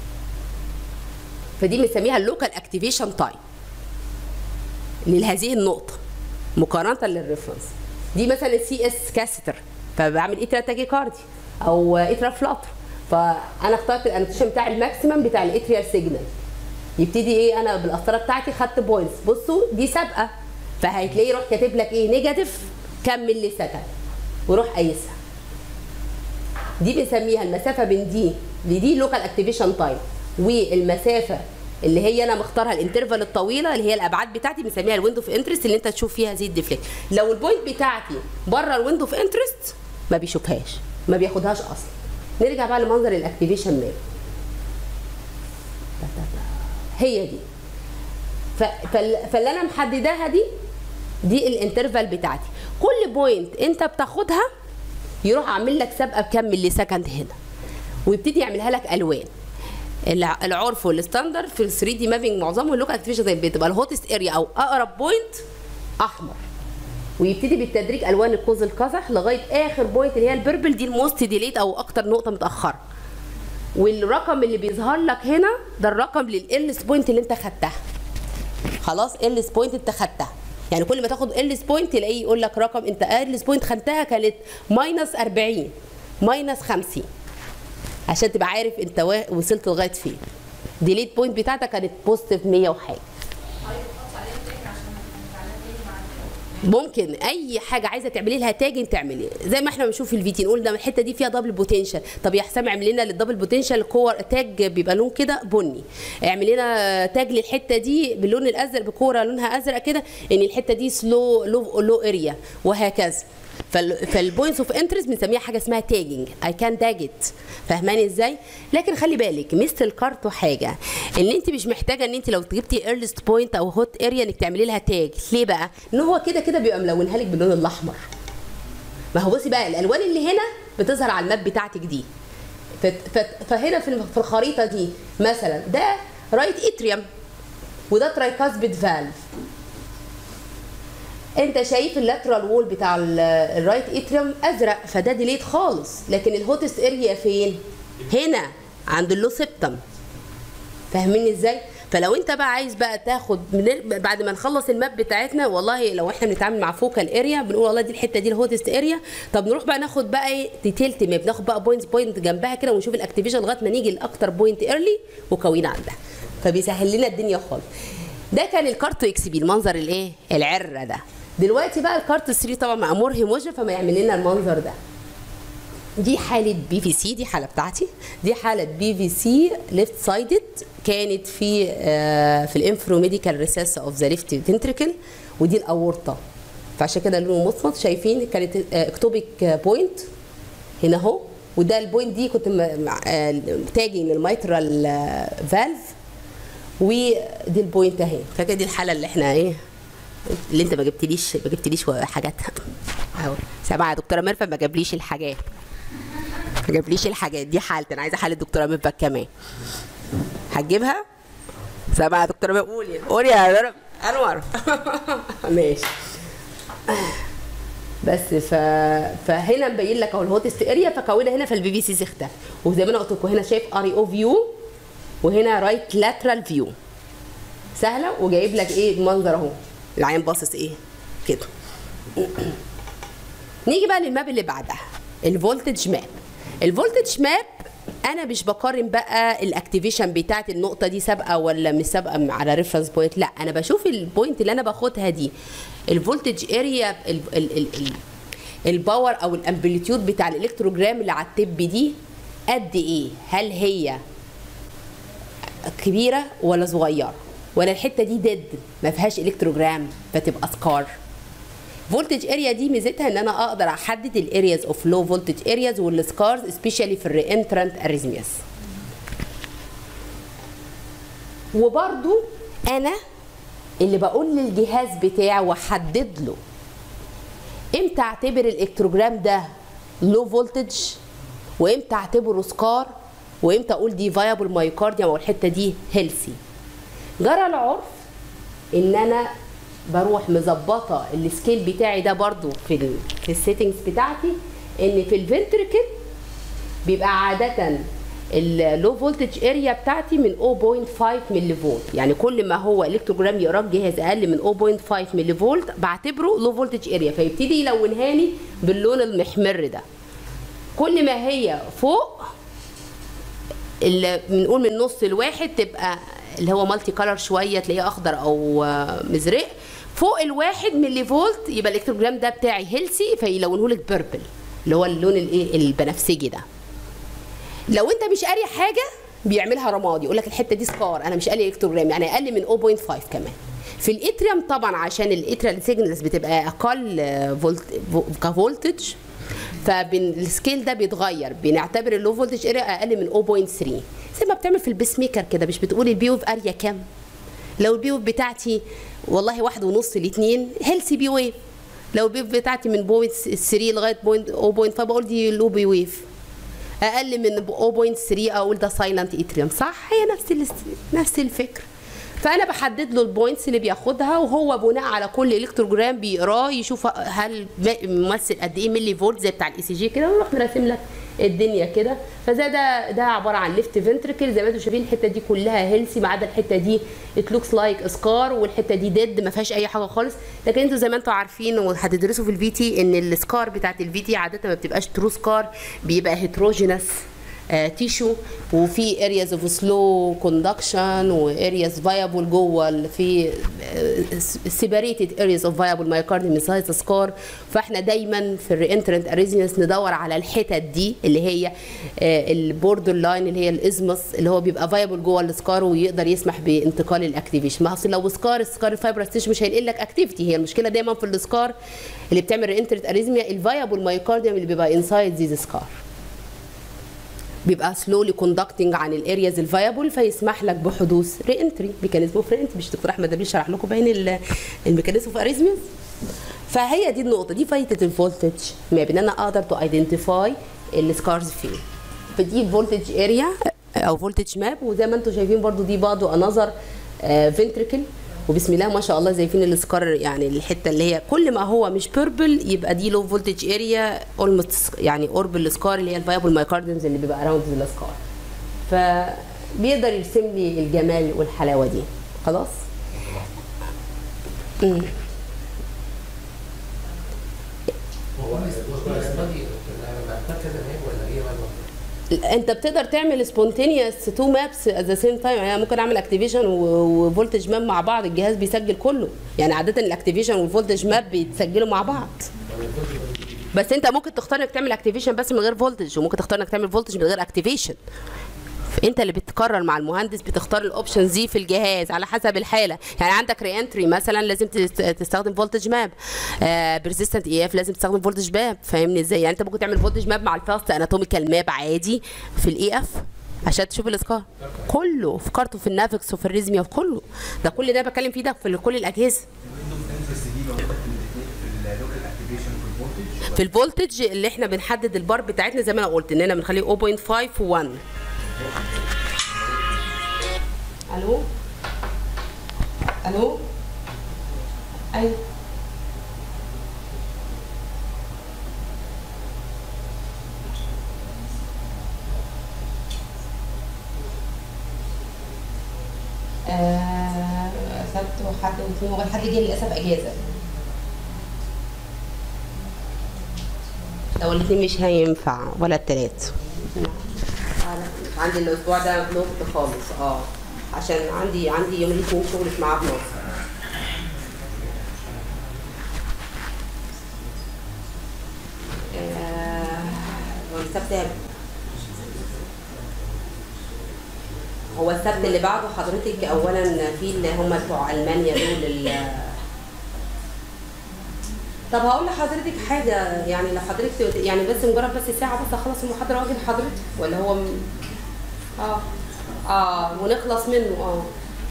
فدي بنسميها اللوكال اكتيفيشن تايم لهذه النقطه مقارنه للريفرنس دي مثلا السي اس كاستر فبعمل اترا تاكيكاردي او اترا فلاتر فانا اخترت الانوتيشن بتاع الماكسيمم بتاع الاتريال سيجنال يبتدي ايه انا بالقسطره بتاعتي خدت بوينتس بصوا دي سابقه فهتلاقيه يروح كاتب لك ايه نيجاتيف كام ملي سكند ويروح قايسها دي بنسميها المسافه بين دي لدي لوكال اكتيفيشن تايم والمسافه اللي هي انا مختارها الانترفال الطويله اللي هي الابعاد بتاعتي بنسميها الويندو اوف انترست اللي انت تشوف فيها هذه الديفليكت لو البوينت بتاعتي بره الويندو اوف انترست ما بيشوفهاش ما بياخدهاش اصلا نرجع بقى لمنظر الاكتيفيشن ماب هي دي ف- فال- فاللي انا محدداها دي دي الانترفال بتاعتي كل بوينت انت بتاخدها يروح عامل لك سابقه بكام ملي سكند هنا ويبتدي يعملها لك الوان الع- العرف والستاندرد في ال 3 دي مابينج معظمه اللوك اكتيفيشن زي بتبقى الهوتست اريا او اقرب بوينت احمر ويبتدي بالتدريج الوان القوس القزح لغايه اخر بوينت اللي هي البربل دي الموست ديليت او اكتر نقطه متاخره والرقم اللي بيظهر لك هنا ده الرقم للإلس بوينت اللي انت خدتها خلاص إلس بوينت انت خدتها يعني كل ما تاخد إلس بوينت تلاقيه يقول لك رقم انت إلس بوينت خدتها كانت ماينس 40 ماينس 50 عشان تبقى عارف انت وا- وصلت لغايه فين ديليت بوينت بتاعتك كانت بوزيتيف 100 وحاجه ممكن اي حاجه عايزه تعملي لها تاج تعملي زي ما احنا بنشوف في الفيديو نقول ده الحته دي فيها دبل بوتنشال طب يا حسام اعمل لنا للدبل بوتنشال كور تاج بيبقى لون كده بني اعمل لنا تاج للحته دي باللون الازرق بكوره لونها ازرق كده ان الحته دي سلو لو لو اريا وهكذا فالبوينتس اوف انترست بنسميها حاجه اسمها تاجنج اي كان تاج ات فاهماني ازاي لكن خلي بالك ميزه الكارت حاجه ان انت مش محتاجه ان انت لو جبتي ايرلست بوينت او هوت اريا انك تعملي لها تاج ليه بقى ان هو كده كده بيبقى ملونها لك باللون الاحمر ما هو بصي بقى الالوان اللي هنا بتظهر على الماب بتاعتك دي فت- فت- فهنا في الم- في الخريطه دي مثلا ده رايت اتريوم وده ترايكاسبيد فالف انت شايف اللاترال وول بتاع ال- الرايت اتريوم ازرق فده ديليت خالص لكن الهوتست اريا فين هنا عند اللو سبتم فاهمين ازاي فلو انت بقى عايز بقى تاخد من ال- بعد ما نخلص الماب بتاعتنا والله لو احنا بنتعامل مع فوكال اريا بنقول والله دي الحته دي الهوتست اريا طب نروح بقى ناخد بقى ايه ديتيلت ماب ناخد بقى بوينت بوينت جنبها كده ونشوف الاكتيفيشن لغايه ما نيجي لاكتر بوينت ايرلي وكوينا عندها فبيسهل لنا الدنيا خالص ده كان الكارت اكس بي المنظر الايه العره ده دلوقتي بقى الكارت 3 طبعا مع مرهم وجه فما يعمل لنا المنظر ده دي حالة بي في سي دي حالة بتاعتي دي حالة بي في سي ليفت سايدد كانت في آه في الانفرو ميديكال ريسيس اوف ذا ليفت فنتريكل ودي الاورطة فعشان كده لونه مصمت شايفين كانت اكتوبيك بوينت هنا اهو وده البوينت دي كنت تاجي للميترال فالف ودي البوينت اهي فكده دي الحالة اللي احنا ايه اللي انت ما جبتليش ما جبتليش حاجاتها اهو سامعه يا دكتوره ميرفت ما جابليش الحاجات ما جابليش الحاجات دي حالتي انا عايزه حاله دكتوره ميرفت كمان هتجيبها سامعه يا دكتوره ميرفت قولي قولي يا دكتورة انور ماشي بس ف... فهنا مبين لك اهو الهوتست اريا فكونها هنا فالبي في سي اختفى وزي ما انا قلت لكم هنا شايف ار او فيو وهنا رايت لاترال فيو سهله وجايب لك ايه المنظر اهو العين باصص ايه كده نيجي بقى للماب اللي بعدها الفولتج ماب الفولتج ماب انا مش بقارن بقى الاكتيفيشن بتاعت النقطه دي سابقه ولا مش سابقه على ريفرنس بوينت لا انا بشوف البوينت اللي انا باخدها دي الفولتج اريا ال ال ال ال الباور او الامبليتيود بتاع الالكتروجرام اللي على التب دي قد ايه هل هي كبيره ولا صغيره ولا الحته دي ديد ما فيهاش الكتروجرام فتبقى سكار فولتج اريا دي ميزتها ان انا اقدر احدد الارياز اوف لو فولتج ارياز والسكارز سبيشالي في الرينترنت اريزمياس وبرضو انا اللي بقول للجهاز بتاعي واحدد له امتى اعتبر الالكتروجرام ده لو فولتج وامتى اعتبره سكار وامتى اقول دي فايبل مايوكارديوم او الحته دي هيلثي جرى العرف ان انا بروح مظبطه السكيل بتاعي ده برضو في ال في السيتنجز بتاعتي ان في الفنتركل بيبقى عاده اللو فولتج اريا بتاعتي من 0.5 ملي فولت يعني كل ما هو الكتروجرام يقراه الجهاز اقل من 0.5 ملي فولت بعتبره لو فولتج اريا فيبتدي يلونها لي باللون المحمر ده كل ما هي فوق اللي بنقول من نص الواحد تبقى اللي هو مالتي كلر شويه تلاقيه اخضر او مزرق فوق الواحد ملي فولت يبقى الالكتروجرام ده بتاعي هيلسي فيلونه لك بيربل اللي هو اللون الايه البنفسجي ده لو انت مش قاري حاجه بيعملها رمادي يقول لك الحته دي سكار انا مش قاري الكتروجرام يعني اقل من 0.5 كمان في الاتريوم طبعا عشان الاتريال سيجنالز بتبقى اقل فولت كفولتج فالسكيل ده بيتغير بنعتبر اللو فولتج اريا اقل من 0.3 زي ما بتعمل في البيس ميكر كده مش بتقول البي اوف اريا كام لو البي اوف بتاعتي والله واحد ونص لاتنين هيلثي بي ويف لو البي اوف بتاعتي من بوينت 3 لغايه بوينت 0.5 بقول دي لو بي ويف اقل من 0.3 اقول ده سايلنت اتريوم صح هي نفس نفس الفكره فانا بحدد له البوينتس اللي بياخدها وهو بناء على كل الكتروجرام بيقراه يشوف هل ممثل قد ايه ملي فولت زي بتاع الاي سي جي كده ويروح مراسم لك الدنيا كده فده ده ده عباره عن ليفت فنتركل زي ما انتم شايفين الحته دي كلها هيلسي ما عدا الحته دي ات لوكس لايك اسكار والحته دي ديد ما فيهاش اي حاجه خالص لكن انتوا زي ما انتم عارفين وهتدرسوا في الفي تي ان السكار بتاعت الفي تي عاده ما بتبقاش ترو سكار بيبقى هيتروجينس تيشو وفي ارياز اوف سلو كوندكشن وارياز فايبل جوه ال- في سيبريتد ارياز اوف فايبل مايوكارديوم سايز سكار فاحنا دايما في الرينترنت اريزمس ندور على الحتت دي اللي هي البوردر لاين اللي هي الازمس اللي هو بيبقى فايبل جوه السكار ويقدر يسمح بانتقال الاكتيفيشن ما اصل لو سكار السكار الفايبرس تيشو مش هينقل لك اكتيفيتي هي المشكله دايما في السكار اللي بتعمل رينترنت اريزميا الفايبل مايوكارديوم اللي بيبقى انسايد ذيز سكار بيبقى سلولي كوندكتنج عن الارياز الفايبل فيسمح لك بحدوث ري انتري ميكانيزم اوف ري انتري مش دكتور احمد نبيل شرح لكم باين ال- الميكانيزم اوف اريزميز فهي دي النقطه دي فايده الفولتج ماب ان انا اقدر تو ايدنتيفاي السكارز فين فدي فولتج اريا او فولتج ماب وزي ما انتم شايفين برضو دي برضو انذر فنتريكل وبسم الله ما شاء الله زيفين السكار يعني الحته اللي هي كل ما هو مش بيربل يبقى دي لو فولتج اريا اولموست يعني قرب السكار اللي هي الفايبل مايكارديومز اللي بيبقى اراوند السكار فبيقدر يرسم لي الجمال والحلاوه دي خلاص مم. هو الدكتور استادي محتاج كذا نهاية ولا هي مرة؟ انت بتقدر تعمل سبونتينيوس تو مابس ات ذا سيم تايم يعني ممكن اعمل اكتيفيشن وفولتج ماب مع بعض الجهاز بيسجل كله يعني عاده الاكتيفيشن والفولتج ماب بيتسجلوا مع بعض بس انت ممكن تختار انك تعمل اكتيفيشن بس من غير فولتج وممكن تختار انك تعمل فولتج من غير اكتيفيشن انت اللي بتقرر مع المهندس بتختار الاوبشنز دي في الجهاز على حسب الحاله يعني عندك ري انتري مثلا لازم تست- تستخدم فولتج ماب بيرسيستنت اي اف لازم تستخدم فولتج ماب فاهمني ازاي يعني انت ممكن تعمل فولتج ماب مع الفاست اناتوميكال ماب عادي في الاي اف عشان تشوف الاسكار كله في كارته في النافكس وفي الريزميا في كله ده كل ده بتكلم فيه ده في كل الاجهزه في الفولتج اللي احنا بنحدد البار بتاعتنا زي ما انا قلت اننا بنخليه 0.5 و1 الو الو ايوه آه، سبت وحد واثنين وغير حد جه للاسف اجازه لو الاثنين مش هينفع ولا التلات عندي الاسبوع ده بلوكت خالص اه عشان عندي عندي يوم الاثنين شغل في معاد مصر آه، والسبت هو السبت اللي بعده حضرتك اولا في اللي هم بتوع المانيا دول ال- طب هقول لحضرتك حاجه يعني لو حضرتك يعني بس مجرد بس ساعه بس اخلص المحاضره واجي لحضرتك ولا هو م... اه اه ونخلص منه اه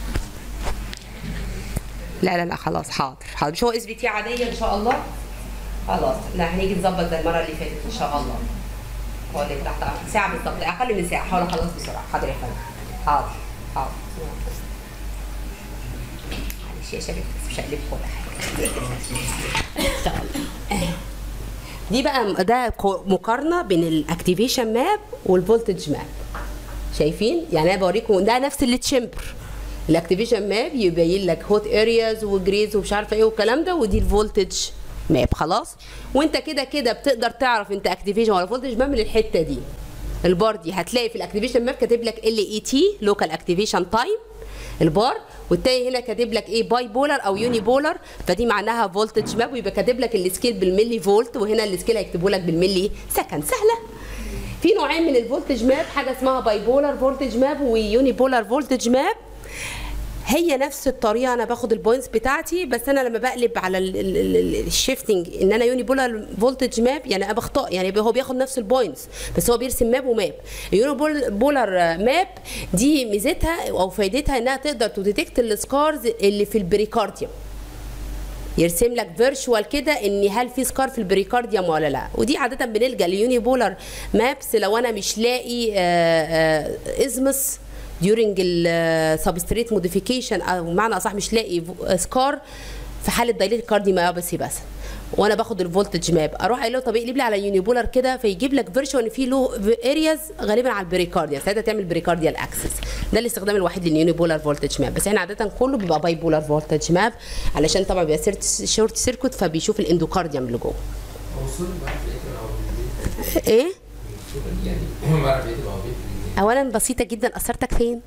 لا لا لا خلاص حاضر حاضر مش هو اس بي تي عاديه ان شاء الله خلاص لا هنيجي نظبط زي المره اللي فاتت ان شاء الله هو اللي تحت أمرك. ساعه بالظبط اقل من ساعه حاول اخلص بسرعه حاضر يا فندم حاضر حاضر معلش يا شباب بس مش هقلبكم ولا حاجه ان شاء الله دي بقى ده كو- مقارنه بين الاكتيفيشن ماب والفولتج ماب شايفين يعني انا بوريكم ده نفس التشمبر الاكتيفيشن ماب يبين لك هوت ارياز وجريز ومش عارفه ايه والكلام ده ودي الفولتج ماب خلاص وانت كده كده بتقدر تعرف انت اكتيفيشن ولا فولتج ماب من الحته دي البار دي هتلاقي في الاكتيفيشن ماب كاتب لك ال اي تي لوكال اكتيفيشن تايم البار والتاني هنا كاتب لك ايه باي بولر او يوني بولر فدي معناها فولتج ماب ويبقى كاتب لك السكيل بالملي فولت وهنا السكيل هيكتبوا لك بالملي سكند سهله في نوعين من الفولتج ماب حاجه اسمها باي بولر فولتج ماب ويوني بولر فولتج ماب هي نفس الطريقه انا باخد البوينتس بتاعتي بس انا لما بقلب على الشيفتنج ان انا يوني بولر فولتج ماب يعني انا بخطأ يعني هو بياخد نفس البوينتس بس هو بيرسم ماب وماب اليوني بول- بولر ماب دي ميزتها او فايدتها انها تقدر تديتكت السكارز اللي في البريكارديوم يرسم لك فيرشوال كده ان هل في سكار في البريكارديوم ولا لا ودي عاده بنلجا ليوني بولر مابس لو انا مش لاقي ازمس during السبستريت موديفيكيشن او بمعنى اصح مش لاقي سكار في حاله دايليت كارديوميوباثي بس وانا باخد الفولتج ماب اروح قايل له طب اقلب لي على يونيبولار كده فيجيب لك فيرجن فيه له ارياز غالبا على البريكارديا ساعتها تعمل بريكارديال اكسس ده الاستخدام الوحيد لليونيبولار فولتج ماب بس احنا عاده كله بيبقى باي بولار فولتج ماب علشان طبعا بيبقى شورت سيركت فبيشوف الاندوكارديوم اللي جوه هو الصورة اللي بعرف لقيتها او الفيديو ايه الصورة دي يعني ما بعرف لقيتها او فيديو اولا بسيطه جدا اثرتك فين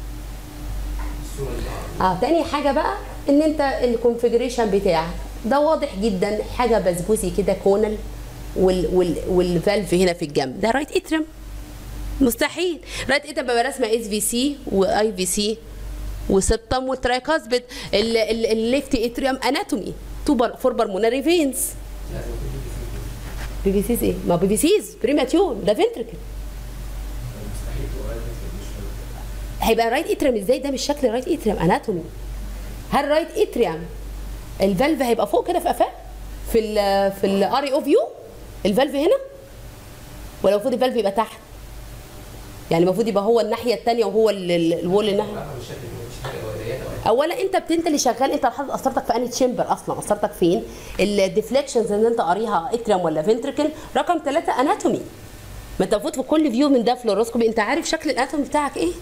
الصورة اللي اه تاني حاجه بقى ان انت الكونفيجريشن بتاعك ده واضح جدا حاجه بسبوسي كده كونال وال وال والفالف هنا في الجنب ده رايت اترم مستحيل رايت اترم بيبقى رسمه اس في سي واي في سي وسبتم والترايكاسبيد الليفت اتريوم اناتومي تو بر فور بالمونري فينز لازم يكون بي في بي سيز ايه؟ ما بي بي سيز بريماتيور ده فنتركل مستحيل تبقى رايت اتريم مش هيبقى رايت اتريم ازاي ده مش شكل رايت اتريم اناتومي هل رايت اتريم الفالف هيبقى فوق كده في قفاه في ال في الار او فيو الفالف هنا ولا المفروض الفالف يبقى تحت يعني المفروض يبقى هو الناحيه الثانيه وهو ال- ال- الوول الناحيه لا مش شكل مش حاجة ودايات او اولا انت بت- انت اللي شغال انت لاحظت اثرتك في انهي تشامبر اصلا اثرتك فين الديفليكشنز اللي انت قاريها اتريم ولا فنتركل رقم ثلاثة اناتومي ما انت المفروض في كل فيو من ده فلوروسكوبي انت عارف شكل الاناتومي بتاعك ايه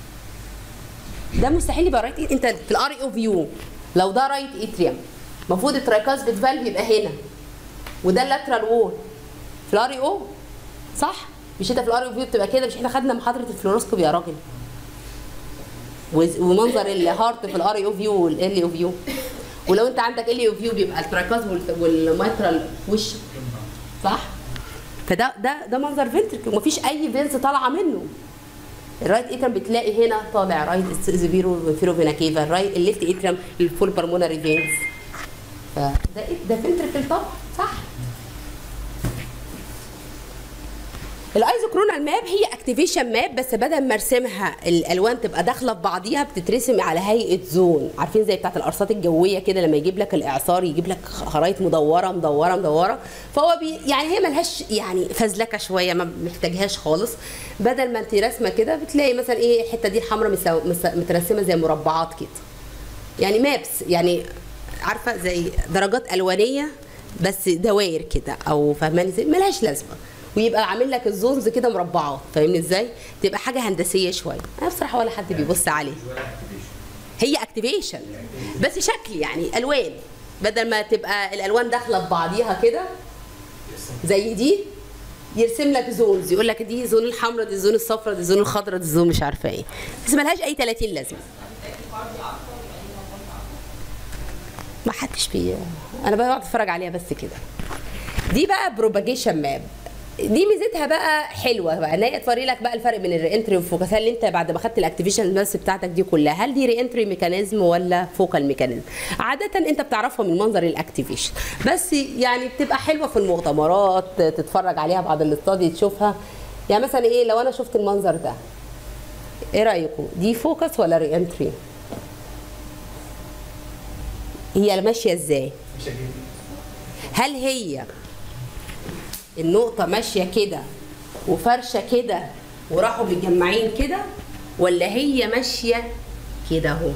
ده مستحيل يبقى رايت انت في الار او فيو لو ده رايت اتريم المفروض الترايكاز فالف يبقى هنا وده اللاترال وول في الار او صح مش انت في الار او فيو بتبقى كده مش احنا خدنا محاضره الفلوروسكوبي يا راجل وز- ومنظر الهارت في الار او فيو والال او فيو ولو انت عندك ال او فيو بيبقى الترايكاز والميترال في وشك صح فده ده ده منظر فنتركل ومفيش اي فينس طالعه منه الرايت اترم بتلاقي هنا طالع رايت زفيرو فيرو فينا كيفا الرايت الليفت اترم الفول بالمونري فينز فده إيه؟ ده فنتركل طبعا صح الايزوكرونال ماب هي اكتيفيشن ماب بس بدل ما ارسمها الالوان تبقى داخله في بعضيها بتترسم على هيئه زون عارفين زي بتاعه الارصاد الجويه كده لما يجيب لك الاعصار يجيب لك خرايط مدوره مدوره مدوره فهو بي يعني هي ملهاش يعني فزلكه شويه ما محتاجهاش خالص بدل ما انت راسمه كده بتلاقي مثلا ايه الحته دي الحمراء مسو- مس- مترسمه زي مربعات كده يعني مابس يعني عارفه زي درجات الوانيه بس دوائر كده او فاهماني ازاي ملهاش لازمه ويبقى عامل لك الزونز كده مربعات فاهمني ازاي تبقى حاجه هندسيه شويه انا بصراحه ولا حد بيبص عليه ولا اكتيفيشن هي اكتيفيشن بس شكل يعني الوان بدل ما تبقى الالوان داخله في بعضيها كده زي دي يرسم لك زونز يقول لك دي زون الحمراء دي الزون الصفراء دي الزون الخضراء دي الزون مش عارفه ايه بس ملهاش اي 30 لازمه ما حدش بي انا بقعد اتفرج عليها بس كده دي بقى بروباجيشن ماب دي ميزتها بقى حلوه بقى ان هي توري لك بقى الفرق بين الرينتري والفوكس هل انت بعد ما خدت الاكتيفيشن ماس بتاعتك دي كلها هل دي رينتري ميكانيزم ولا فوكال ميكانيزم عاده انت بتعرفها من منظر الاكتيفيشن بس يعني بتبقى حلوه في المؤتمرات تتفرج عليها بعد الاستادي تشوفها يعني مثلا ايه لو انا شفت المنظر ده ايه رايكم دي فوكس ولا رينتري هي ماشيه ازاي مش هجيب هل هي النقطة ماشية كده وفرشة كده وراحوا متجمعين كده ولا هي ماشية كده اهو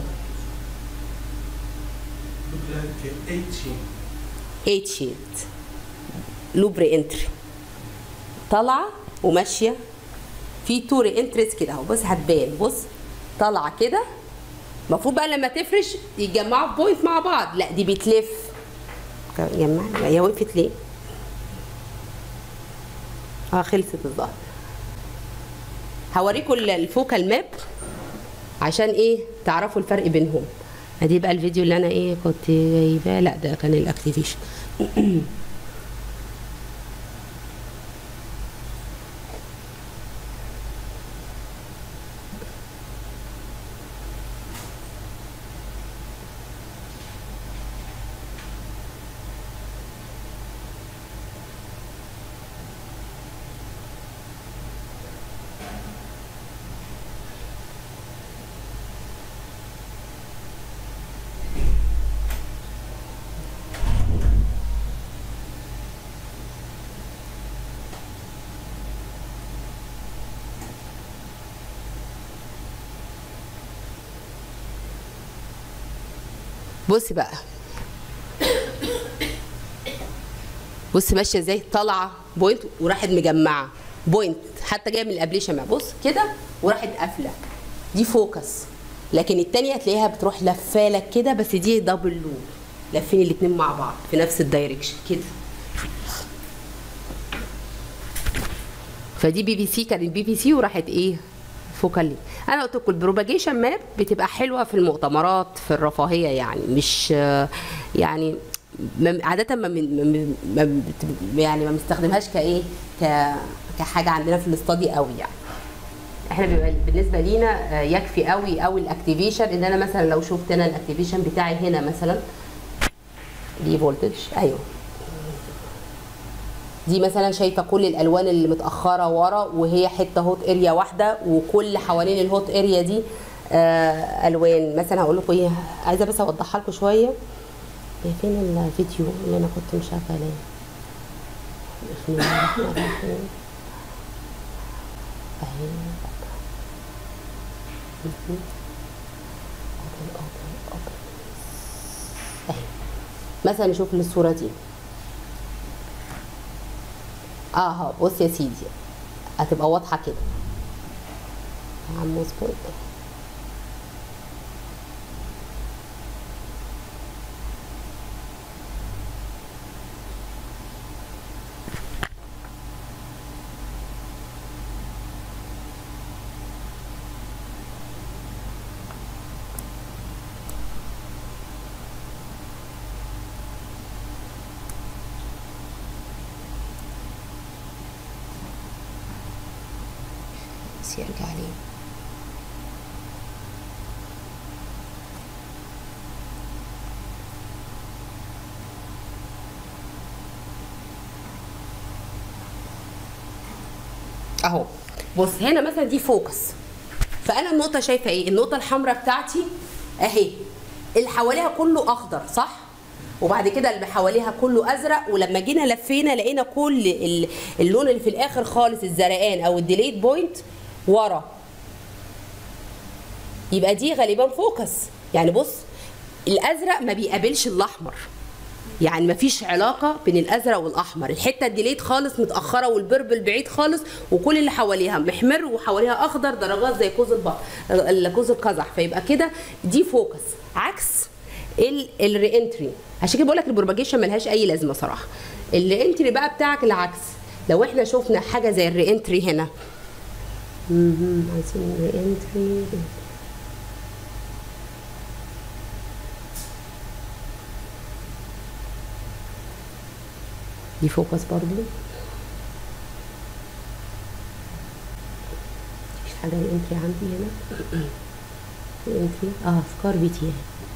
look like eight shape ايت شيت لوب ري انتري طالعة وماشية في تو ري انتريز كده اهو بص هتبان بص طالعة كده المفروض بقى لما تفرش يتجمعوا في بوينت مع بعض لا دي بتلف جمع هي وقفت ليه؟ اه خلصت الظهر هوريكم ال- الفوكال ماب عشان ايه تعرفوا الفرق بينهم ادي بقى الفيديو اللي انا ايه كنت جايباه لا ده كان الاكتيفيشن بصي بقى بص ماشيه ازاي طالعه بوينت وراحت مجمعه بوينت حتى جايه من الابليشن مع بص كده وراحت قافله دي فوكس لكن التانية هتلاقيها بتروح لفالك كده بس دي دبل لوب لافين الاتنين مع بعض في نفس الدايركشن كده فدي بي بي سي كانت بي بي سي وراحت ايه فوكالي انا قلت لكم البروباجيشن ماب بتبقى حلوه في المؤتمرات في الرفاهيه يعني مش آه، يعني ما- عاده ما, من ما, ما بت- يعني ما بنستخدمهاش كايه ك كحاجه عندنا في الاستادي قوي يعني احنا بيبقى بالنسبه لينا آه، يكفي قوي قوي الاكتيفيشن ان انا مثلا لو شفت انا الاكتيفيشن بتاعي هنا مثلا دي فولتج ايوه دي مثلا شايفه كل الالوان اللي متاخره ورا وهي حته هوت اريا واحده وكل حوالين الهوت اريا دي آه الوان مثلا هقول لكم ايه عايزه بس اوضحها لكم شويه هي فين الفيديو اللي انا كنت مشغلاه بسم الله الرحمن الرحيم اهي مهم. اوبن اوبن اوبن اهي مثلا نشوف الصوره دي اه بص يا سيدي هتبقى واضحه كده يا عم اظبط بس يرجع لي اهو بص هنا مثلا دي فوكس فانا النقطه شايفه ايه النقطه الحمراء بتاعتي اهي اللي حواليها كله اخضر صح وبعد كده اللي حواليها كله ازرق ولما جينا لفينا لقينا كل ال- اللون اللي في الاخر خالص الزرقان او الديليت بوينت ورا يبقى دي غالبا فوكس يعني بص الازرق ما بيقابلش الاحمر يعني مفيش علاقه بين الازرق والاحمر الحته الديليت خالص متاخره والبربل بعيد خالص وكل اللي حواليها محمر وحواليها اخضر درجات زي كوز البحر كوز القزح فيبقى كده دي فوكس عكس الري انتري عشان كده بقول لك البروباجيشن ملهاش اي لازمه صراحه الري انتري بقى بتاعك العكس لو احنا شفنا حاجه زي الري انتري هنا مهم، عايزين الري انتري دي فوكس برضو مفيش حاجة الانتري عندي هنا الانتري اه افكار بي تي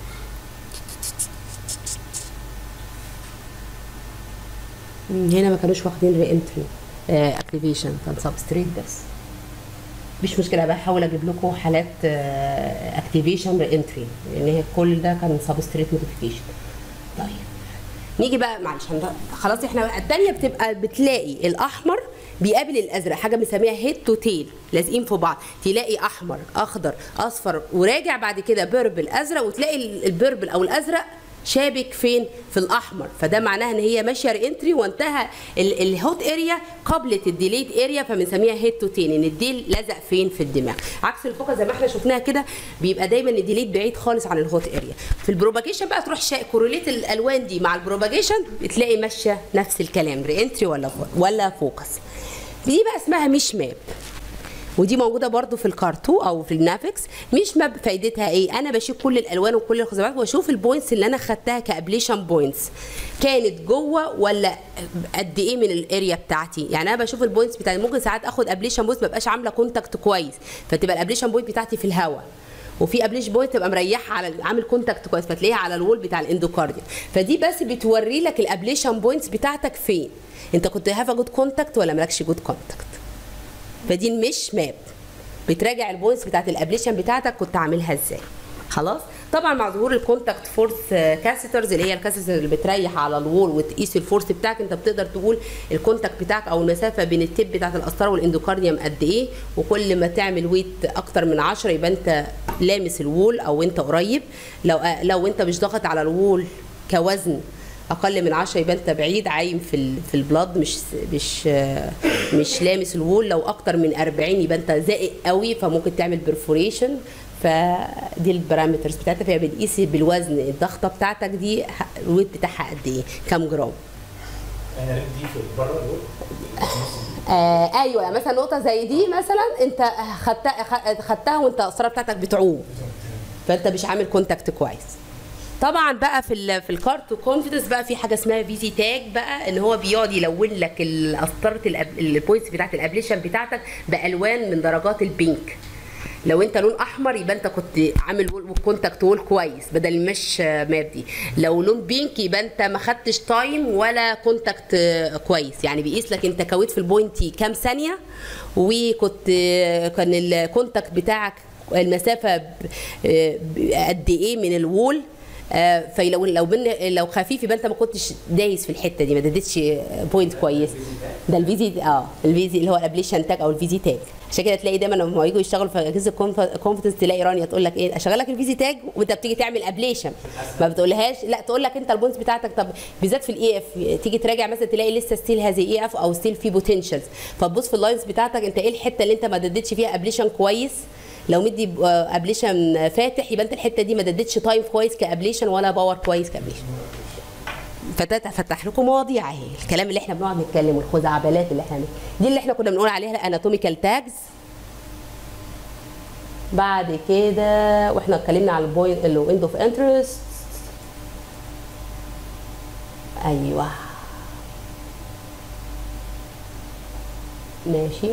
هنا ما كانوش واخدين ري انتري اكتيفيشن كان سبستريت بس مش مشكله بحاول اجيب لكم حالات اكتيفيشن ري انتري لان هي كل ده كان سبستريت موديفيكيشن طيب نيجي بقى معلش هن- خلاص احنا التانية بتبقى بتلاقي الاحمر بيقابل الازرق حاجه بنسميها هيد تو تيل لازقين في بعض تلاقي احمر اخضر اصفر وراجع بعد كده بيربل ازرق وتلاقي ال- البيربل او الازرق شابك فين في الاحمر فده معناها ان هي ماشيه رينتري وانتهى ال- الهوت اريا قبلت الديليت اريا فبنسميها هيد تو تيل ان الديل لزق فين في الدماغ عكس الفوكس زي ما احنا شفناها كده بيبقى دايما الديليت بعيد خالص عن الهوت اريا في البروباجيشن بقى تروح شا... كوروليت الالوان دي مع البروباجيشن بتلاقي ماشيه نفس الكلام رينتري ولا فو... ولا فوكس دي بقى اسمها مش ماب ودي موجوده برضو في الكارتو او في النافكس مش ماب فايدتها ايه انا بشوف كل الالوان وكل الخزانات واشوف البوينتس اللي انا خدتها كابليشن بوينتس كانت جوه ولا قد ايه من الاريا بتاعتي يعني انا بشوف البوينتس بتاعتي ممكن ساعات اخد ابليشن بوينتس ما بقاش عامله كونتاكت كويس فتبقى الابليشن بوينت بتاعتي في الهواء وفي ابليش بوينت تبقى مريحه على عامل كونتاكت كويس فتلاقيها على الوول بتاع الاندوكارديا فدي بس بتوري لك الابليشن بوينتس بتاعتك فين انت كنت هاف جود كونتاكت ولا مالكش جود كونتاكت فدي مش ماب بتراجع البوينتس بتاعت الابليشن بتاعتك كنت عاملها ازاي خلاص طبعا مع ظهور الكونتاكت فورس كاسيترز اللي هي الكاسيترز اللي بتريح على الوول وتقيس الفورس بتاعك انت بتقدر تقول الكونتاكت بتاعك او المسافه بين التيب بتاعت القسطره والاندوكارديوم قد ايه وكل ما تعمل ويت اكتر من 10 يبقى انت لامس الوول او انت قريب لو لو انت مش ضاغط على الوول كوزن اقل من 10 يبقى انت بعيد عايم في ال في البلاد مش مش آه، مش لامس الوول لو اكتر من 40 يبقى انت زائق قوي فممكن تعمل برفوريشن فدي البارامترز بتاعتها فهي بتقيس بالوزن الضغطه بتاعتك دي ه- الويت بتاعها قد ايه كام جرام انا دي في بره دول آه ايوه يعني مثلا نقطه زي دي مثلا انت خدتها خ- خدتها وانت القصاره بتاعتك بتعوم فانت مش عامل كونتاكت كويس طبعا بقى في ال في الكارت كونفيدنس بقى في حاجه اسمها فيزي تاج بقى ان هو بيقعد يلون لك القسطره البوينتس بتاعت الابليشن بتاعتك بالوان من درجات البينك لو انت لون احمر يبقى انت كنت عامل وول- كونتاكت وول كويس بدل مش ماب دي لو لون بينك يبقى انت ما خدتش تايم ولا كونتاكت كويس يعني بيقيس لك انت كويت في البوينتي كام ثانيه وكنت كان الكونتاكت بتاعك المسافه ب- ب- قد ايه من الوول آه، فلو لو بن لو خفيف يبقى انت ما كنتش دايس في الحته دي ما اديتش بوينت كويس ده الفيزي اه الفيزي اللي هو الابليشن تاج او الفيزي تاج عشان كده تلاقي دايما لما يجوا يشتغلوا في اجهزه كونفدنس تلاقي رانيا تقول لك ايه اشغل لك الفيزي تاج وانت بتيجي تعمل ابليشن ما بتقولهاش لا تقول لك انت البوينتس بتاعتك طب بالذات في الاي اف تيجي تراجع مثلا تلاقي لسه ستيل هذه اي اف او ستيل في بوتنشالز فتبص في اللاينز بتاعتك انت ايه الحته اللي انت ما اديتش فيها ابليشن كويس لو مدي ابليشن فاتح يبقى انت الحته دي ما اديتش تايم كويس كابليشن ولا باور كويس كابليشن فتات فتح لكم مواضيع اهي الكلام اللي احنا بنقعد نتكلم والخزعبلات اللي احنا دي اللي احنا كنا بنقول عليها الاناتوميكال تاجز بعد كده واحنا اتكلمنا على البوينت اللي اند اوف انترست ايوه ماشي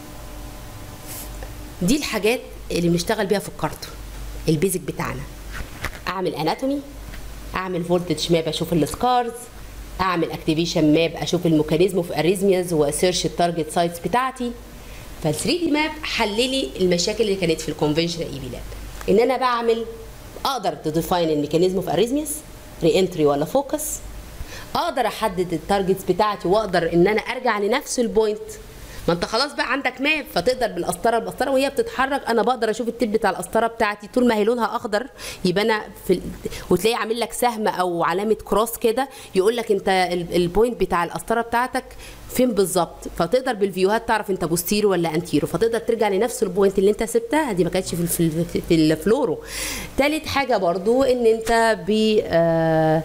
دي الحاجات اللي بنشتغل بيها في الكارتون البيزك بتاعنا اعمل اناتومي اعمل فولتج ماب اشوف السكارز اعمل اكتيفيشن ماب اشوف الميكانيزم اوف اريزمياز واسيرش التارجت سايتس بتاعتي فال 3 دي ماب حللي المشاكل اللي كانت في الكونفنشنال اي بي لاب ان انا بعمل اقدر تديفاين الميكانيزم اوف اريزمياز ري انتري ولا فوكس اقدر احدد التارجتس بتاعتي واقدر ان انا ارجع لنفس البوينت ما انت خلاص بقى عندك ماب فتقدر بالقسطره القسطره وهي بتتحرك انا بقدر اشوف التيب بتاع القسطره بتاعتي طول ما هي لونها اخضر يبقى انا في ال... وتلاقي عامل لك سهم او علامه كروس كده يقول لك انت ال- البوينت بتاع القسطره بتاعتك فين بالظبط فتقدر بالفيوهات تعرف انت بوستيرو ولا انتيرو فتقدر ترجع لنفس البوينت اللي انت سبتها دي ما كانتش في الف- في, في الفلورو تالت حاجه برضو ان انت ب آه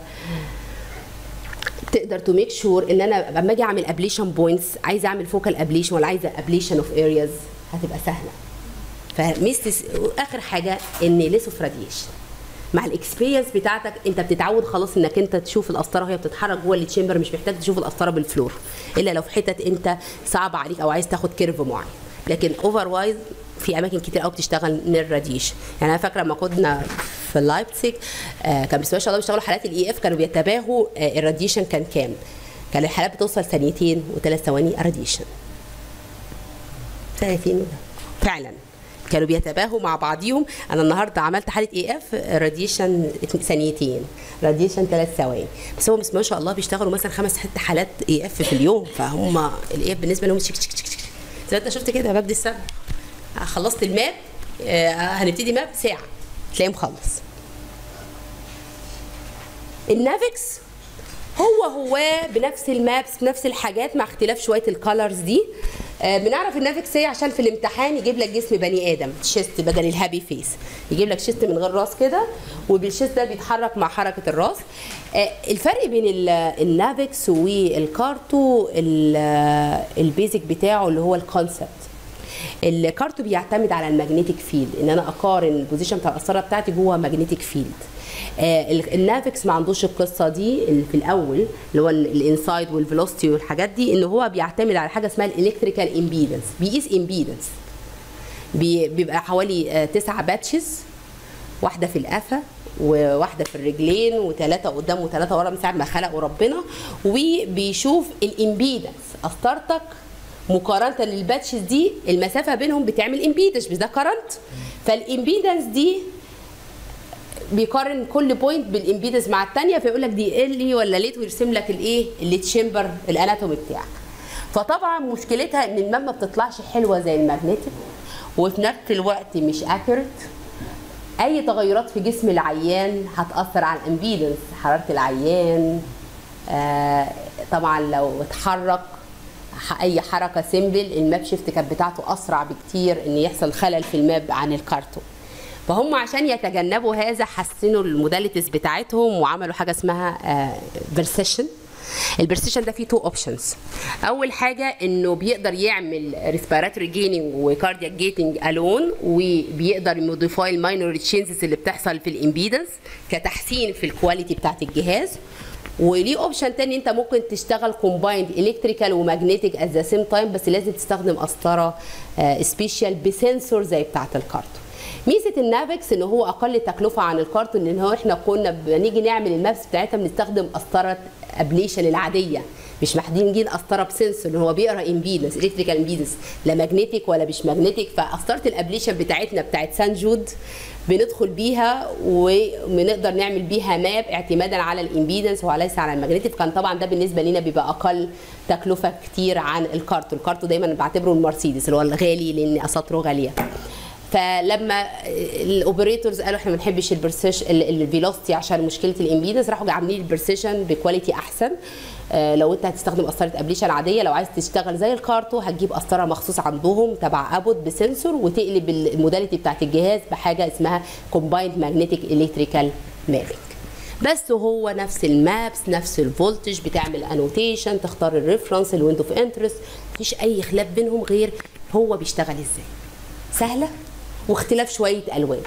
تقدر تو ميك شور ان انا لما اجي اعمل ابليشن بوينتس عايزه اعمل فوكال ابليشن ولا عايزه ابليشن اوف ارياز هتبقى سهله فميستس اخر حاجه ان ليس اوف راديشن مع الاكسبيرينس بتاعتك انت بتتعود خلاص انك انت تشوف القسطره وهي بتتحرك جوه التشامبر مش محتاج تشوف القسطره بالفلور الا لو في حتت انت صعب عليك او عايز تاخد كيرف معين لكن اوفر وايز في اماكن كتير قوي بتشتغل نير راديشن يعني انا فاكره لما كنا في لايبسيج آه كان بسم الله ما شاء الله بيشتغلوا حالات الاي اف كانوا بيتباهوا آه الراديشن كان كام كان الحالات بتوصل ثانيتين وثلاث ثواني راديشن ثانيتين فعلا كانوا بيتباهوا مع بعضيهم انا النهارده عملت حاله اي اف راديشن ثانيتين راديشن ثلاث ثواني بس هم بسم الله ما شاء الله بيشتغلوا مثلا خمس ست حالات اي اف في اليوم فهم الاي اف بالنسبه لهم شك شك شك شك زي ما انت شفت كده مجد السنه خلصت الماب آه، هنبتدي ماب ساعه تلاقيه مخلص النافكس هو هو بنفس المابس بنفس الحاجات مع اختلاف شويه الكالرز دي آه بنعرف النافكس ايه عشان في الامتحان يجيب لك جسم بني ادم شيست بدل الهابي فيس يجيب لك شيست من غير راس كده وبالشيست ده بيتحرك مع حركه الراس آه الفرق بين ال- النافكس والكارتو ال- البيزك بتاعه اللي هو الكونسبت الكارتو بيعتمد على المagnetic فيلد ان انا اقارن البوزيشن بتاع القسطره بتاعتي جوه ماجنتيك فيلد آه ال- النافكس ما عندوش القصه دي ال- في الاول اللي هو ال- الانسايد والفيلوسيتي والحاجات دي ان هو بيعتمد على حاجه اسمها الالكتريكال امبيدنس بيقيس امبيدنس بيبقى حوالي آه، تسعة باتشز واحده في القفا وواحده في الرجلين وثلاثه قدام وثلاثه ورا من ساعه ما خلقوا ربنا وبيشوف الامبيدنس قسطرتك مقارنه للباتشز دي المسافه بينهم بتعمل امبيدنس مش ده كرنت فالامبيدنس دي بيقارن كل بوينت بالامبيدنس مع الثانيه فيقول لك دي ال ولا ليت ويرسم لك الايه اللي تشمبر الاناتومي بتاعك فطبعا مشكلتها ان الماب ما بتطلعش حلوه زي الماجنتيك وفي نفس الوقت مش اكيوريت اي تغيرات في جسم العيان هتاثر على الامبيدنس حراره العيان آه طبعا لو اتحرك ح- اي حركه سيمبل الماب شيفت كانت بتاعته اسرع بكتير ان يحصل خلل في الماب عن الكارتون فهم عشان يتجنبوا هذا حسنوا الموداليتيز بتاعتهم وعملوا حاجه اسمها فيرسيشن البرسيشن ده فيه تو اوبشنز اول حاجه انه بيقدر يعمل ريسبيراتوري جيننج وكاردياك جيتنج الون وبيقدر يموديفاي الماينور تشينجز اللي بتحصل في الامبيدنس كتحسين في الكواليتي بتاعت الجهاز وليه اوبشن تاني انت ممكن تشتغل كومبايند الكتريكال وماجنتيك ات ذا سيم تايم بس لازم تستخدم قسطره سبيشال بسنسور زي بتاعه الكارتون ميزه النافكس ان هو اقل تكلفه عن الكارتون لان هو احنا كنا بنيجي نعمل المابس بتاعتها بنستخدم قسطره ابليشن العاديه مش محتاجين قسطره بسنسور ان هو بيقرا امبيدنس الكتريكال امبيدنس لا ماجنتيك ولا مش ماجنتيك فقسطره الابليشن بتاعتنا بتاعت سان جود بندخل بيها وبنقدر نعمل بيها ماب اعتمادا على الامبيدنس وليس على الماجنتيك كان طبعا ده بالنسبه لنا بيبقى اقل تكلفه كتير عن الكارتون الكارتون دايما بعتبره المرسيدس اللي هو الغالي لان اساطره غاليه فلما الاوبريتورز قالوا احنا ما بنحبش البرسيش الفيلوسيتي عشان مشكله الامبيدنس راحوا عاملين البرسيشن بكواليتي احسن آه، لو انت هتستخدم قسطره ابليشن عاديه لو عايز تشتغل زي الكارتو هتجيب قسطره مخصوص عندهم تبع ابوت بسنسور وتقلب الموداليتي بتاعت الجهاز بحاجه اسمها كومبايند ماجنتيك الكتريكال مابينج بس هو نفس المابس نفس الفولتج بتعمل انوتيشن تختار الريفرنس الويندو اوف انترست مفيش اي خلاف بينهم غير هو بيشتغل ازاي سهله واختلاف شويه الوان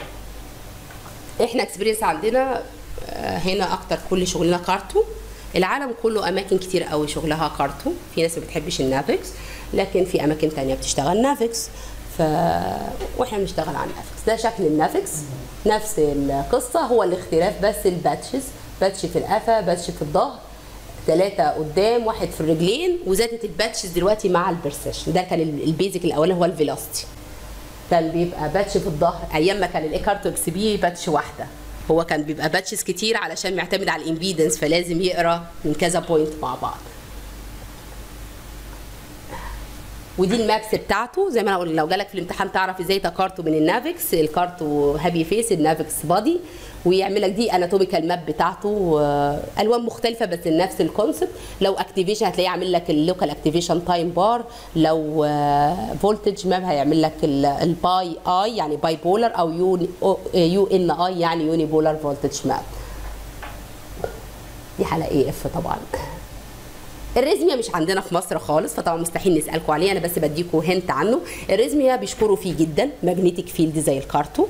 احنا اكسبيرينس عندنا آه، هنا اكتر كل شغلنا كارتو العالم كله اماكن كتير قوي شغلها كارتو في ناس ما بتحبش النافكس لكن في اماكن تانية بتشتغل نافكس ف واحنا بنشتغل على النافكس ده شكل النافكس نفس القصه هو الاختلاف بس الباتشز باتش في القفا باتش في الظهر ثلاثة قدام واحد في الرجلين وزادت الباتشز دلوقتي مع البرسيشن ده كان ال- البيزك الاولاني هو الفيلوستي كان بيبقى باتش في الظهر ايام ما كان الايكارتو اكس بي باتش واحده هو كان بيبقى باتشز كتير علشان معتمد على الامبيدنس فلازم يقرا من كذا بوينت مع بعض ودي المابس بتاعته زي ما انا قلت لو جالك في الامتحان تعرف ازاي تكارته من النافكس الكارتو هابي فيس النافكس بادي ويعمل لك دي اناتوميكال ماب بتاعته آه، الوان مختلفه بس نفس الكونسبت لو اكتيفيشن هتلاقيه عامل لك اللوكال اكتيفيشن تايم بار لو فولتج ماب هيعمل لك الباي اي يعني باي بولر او يو يو ان اي يعني يوني بولر فولتج ماب دي حلقه اي اف طبعا الريزميا مش عندنا في مصر خالص فطبعا مستحيل نسالكم عليه انا بس بديكوا هنت عنه الريزميا بيشكروا فيه جدا ماجنتيك فيلد زي الكارتو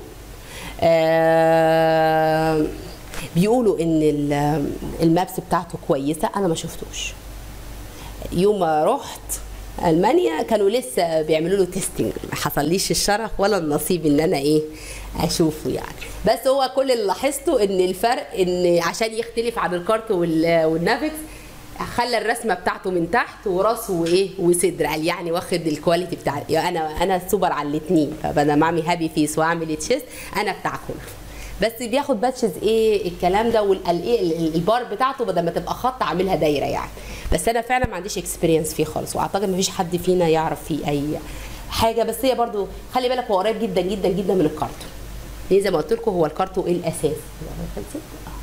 آه بيقولوا ان ال- المابس بتاعته كويسه انا ما شفتوش يوم ما رحت المانيا كانوا لسه بيعملوا له تيستنج ما حصليش الشرف ولا النصيب ان انا ايه اشوفه يعني بس هو كل اللي لاحظته ان الفرق ان عشان يختلف عن الكارت وال- والنافكس خلى الرسمه بتاعته من تحت وراسه وايه وصدر قال يعني واخد الكواليتي بتاع يعني انا انا سوبر على الاثنين فبدل ما اعمل هابي فيس واعمل تشيست انا بتاع كله بس بياخد باتشز ايه الكلام ده والايه البار بتاعته بدل ما تبقى خط عاملها دايره يعني بس انا فعلا ما عنديش اكسبيرينس فيه خالص واعتقد ما فيش حد فينا يعرف فيه اي حاجه بس هي برضو خلي بالك هو قريب جدا جدا جدا من الكارتون ليه زي ما قلت لكم هو الكارتون الاساس خلصت؟ آه.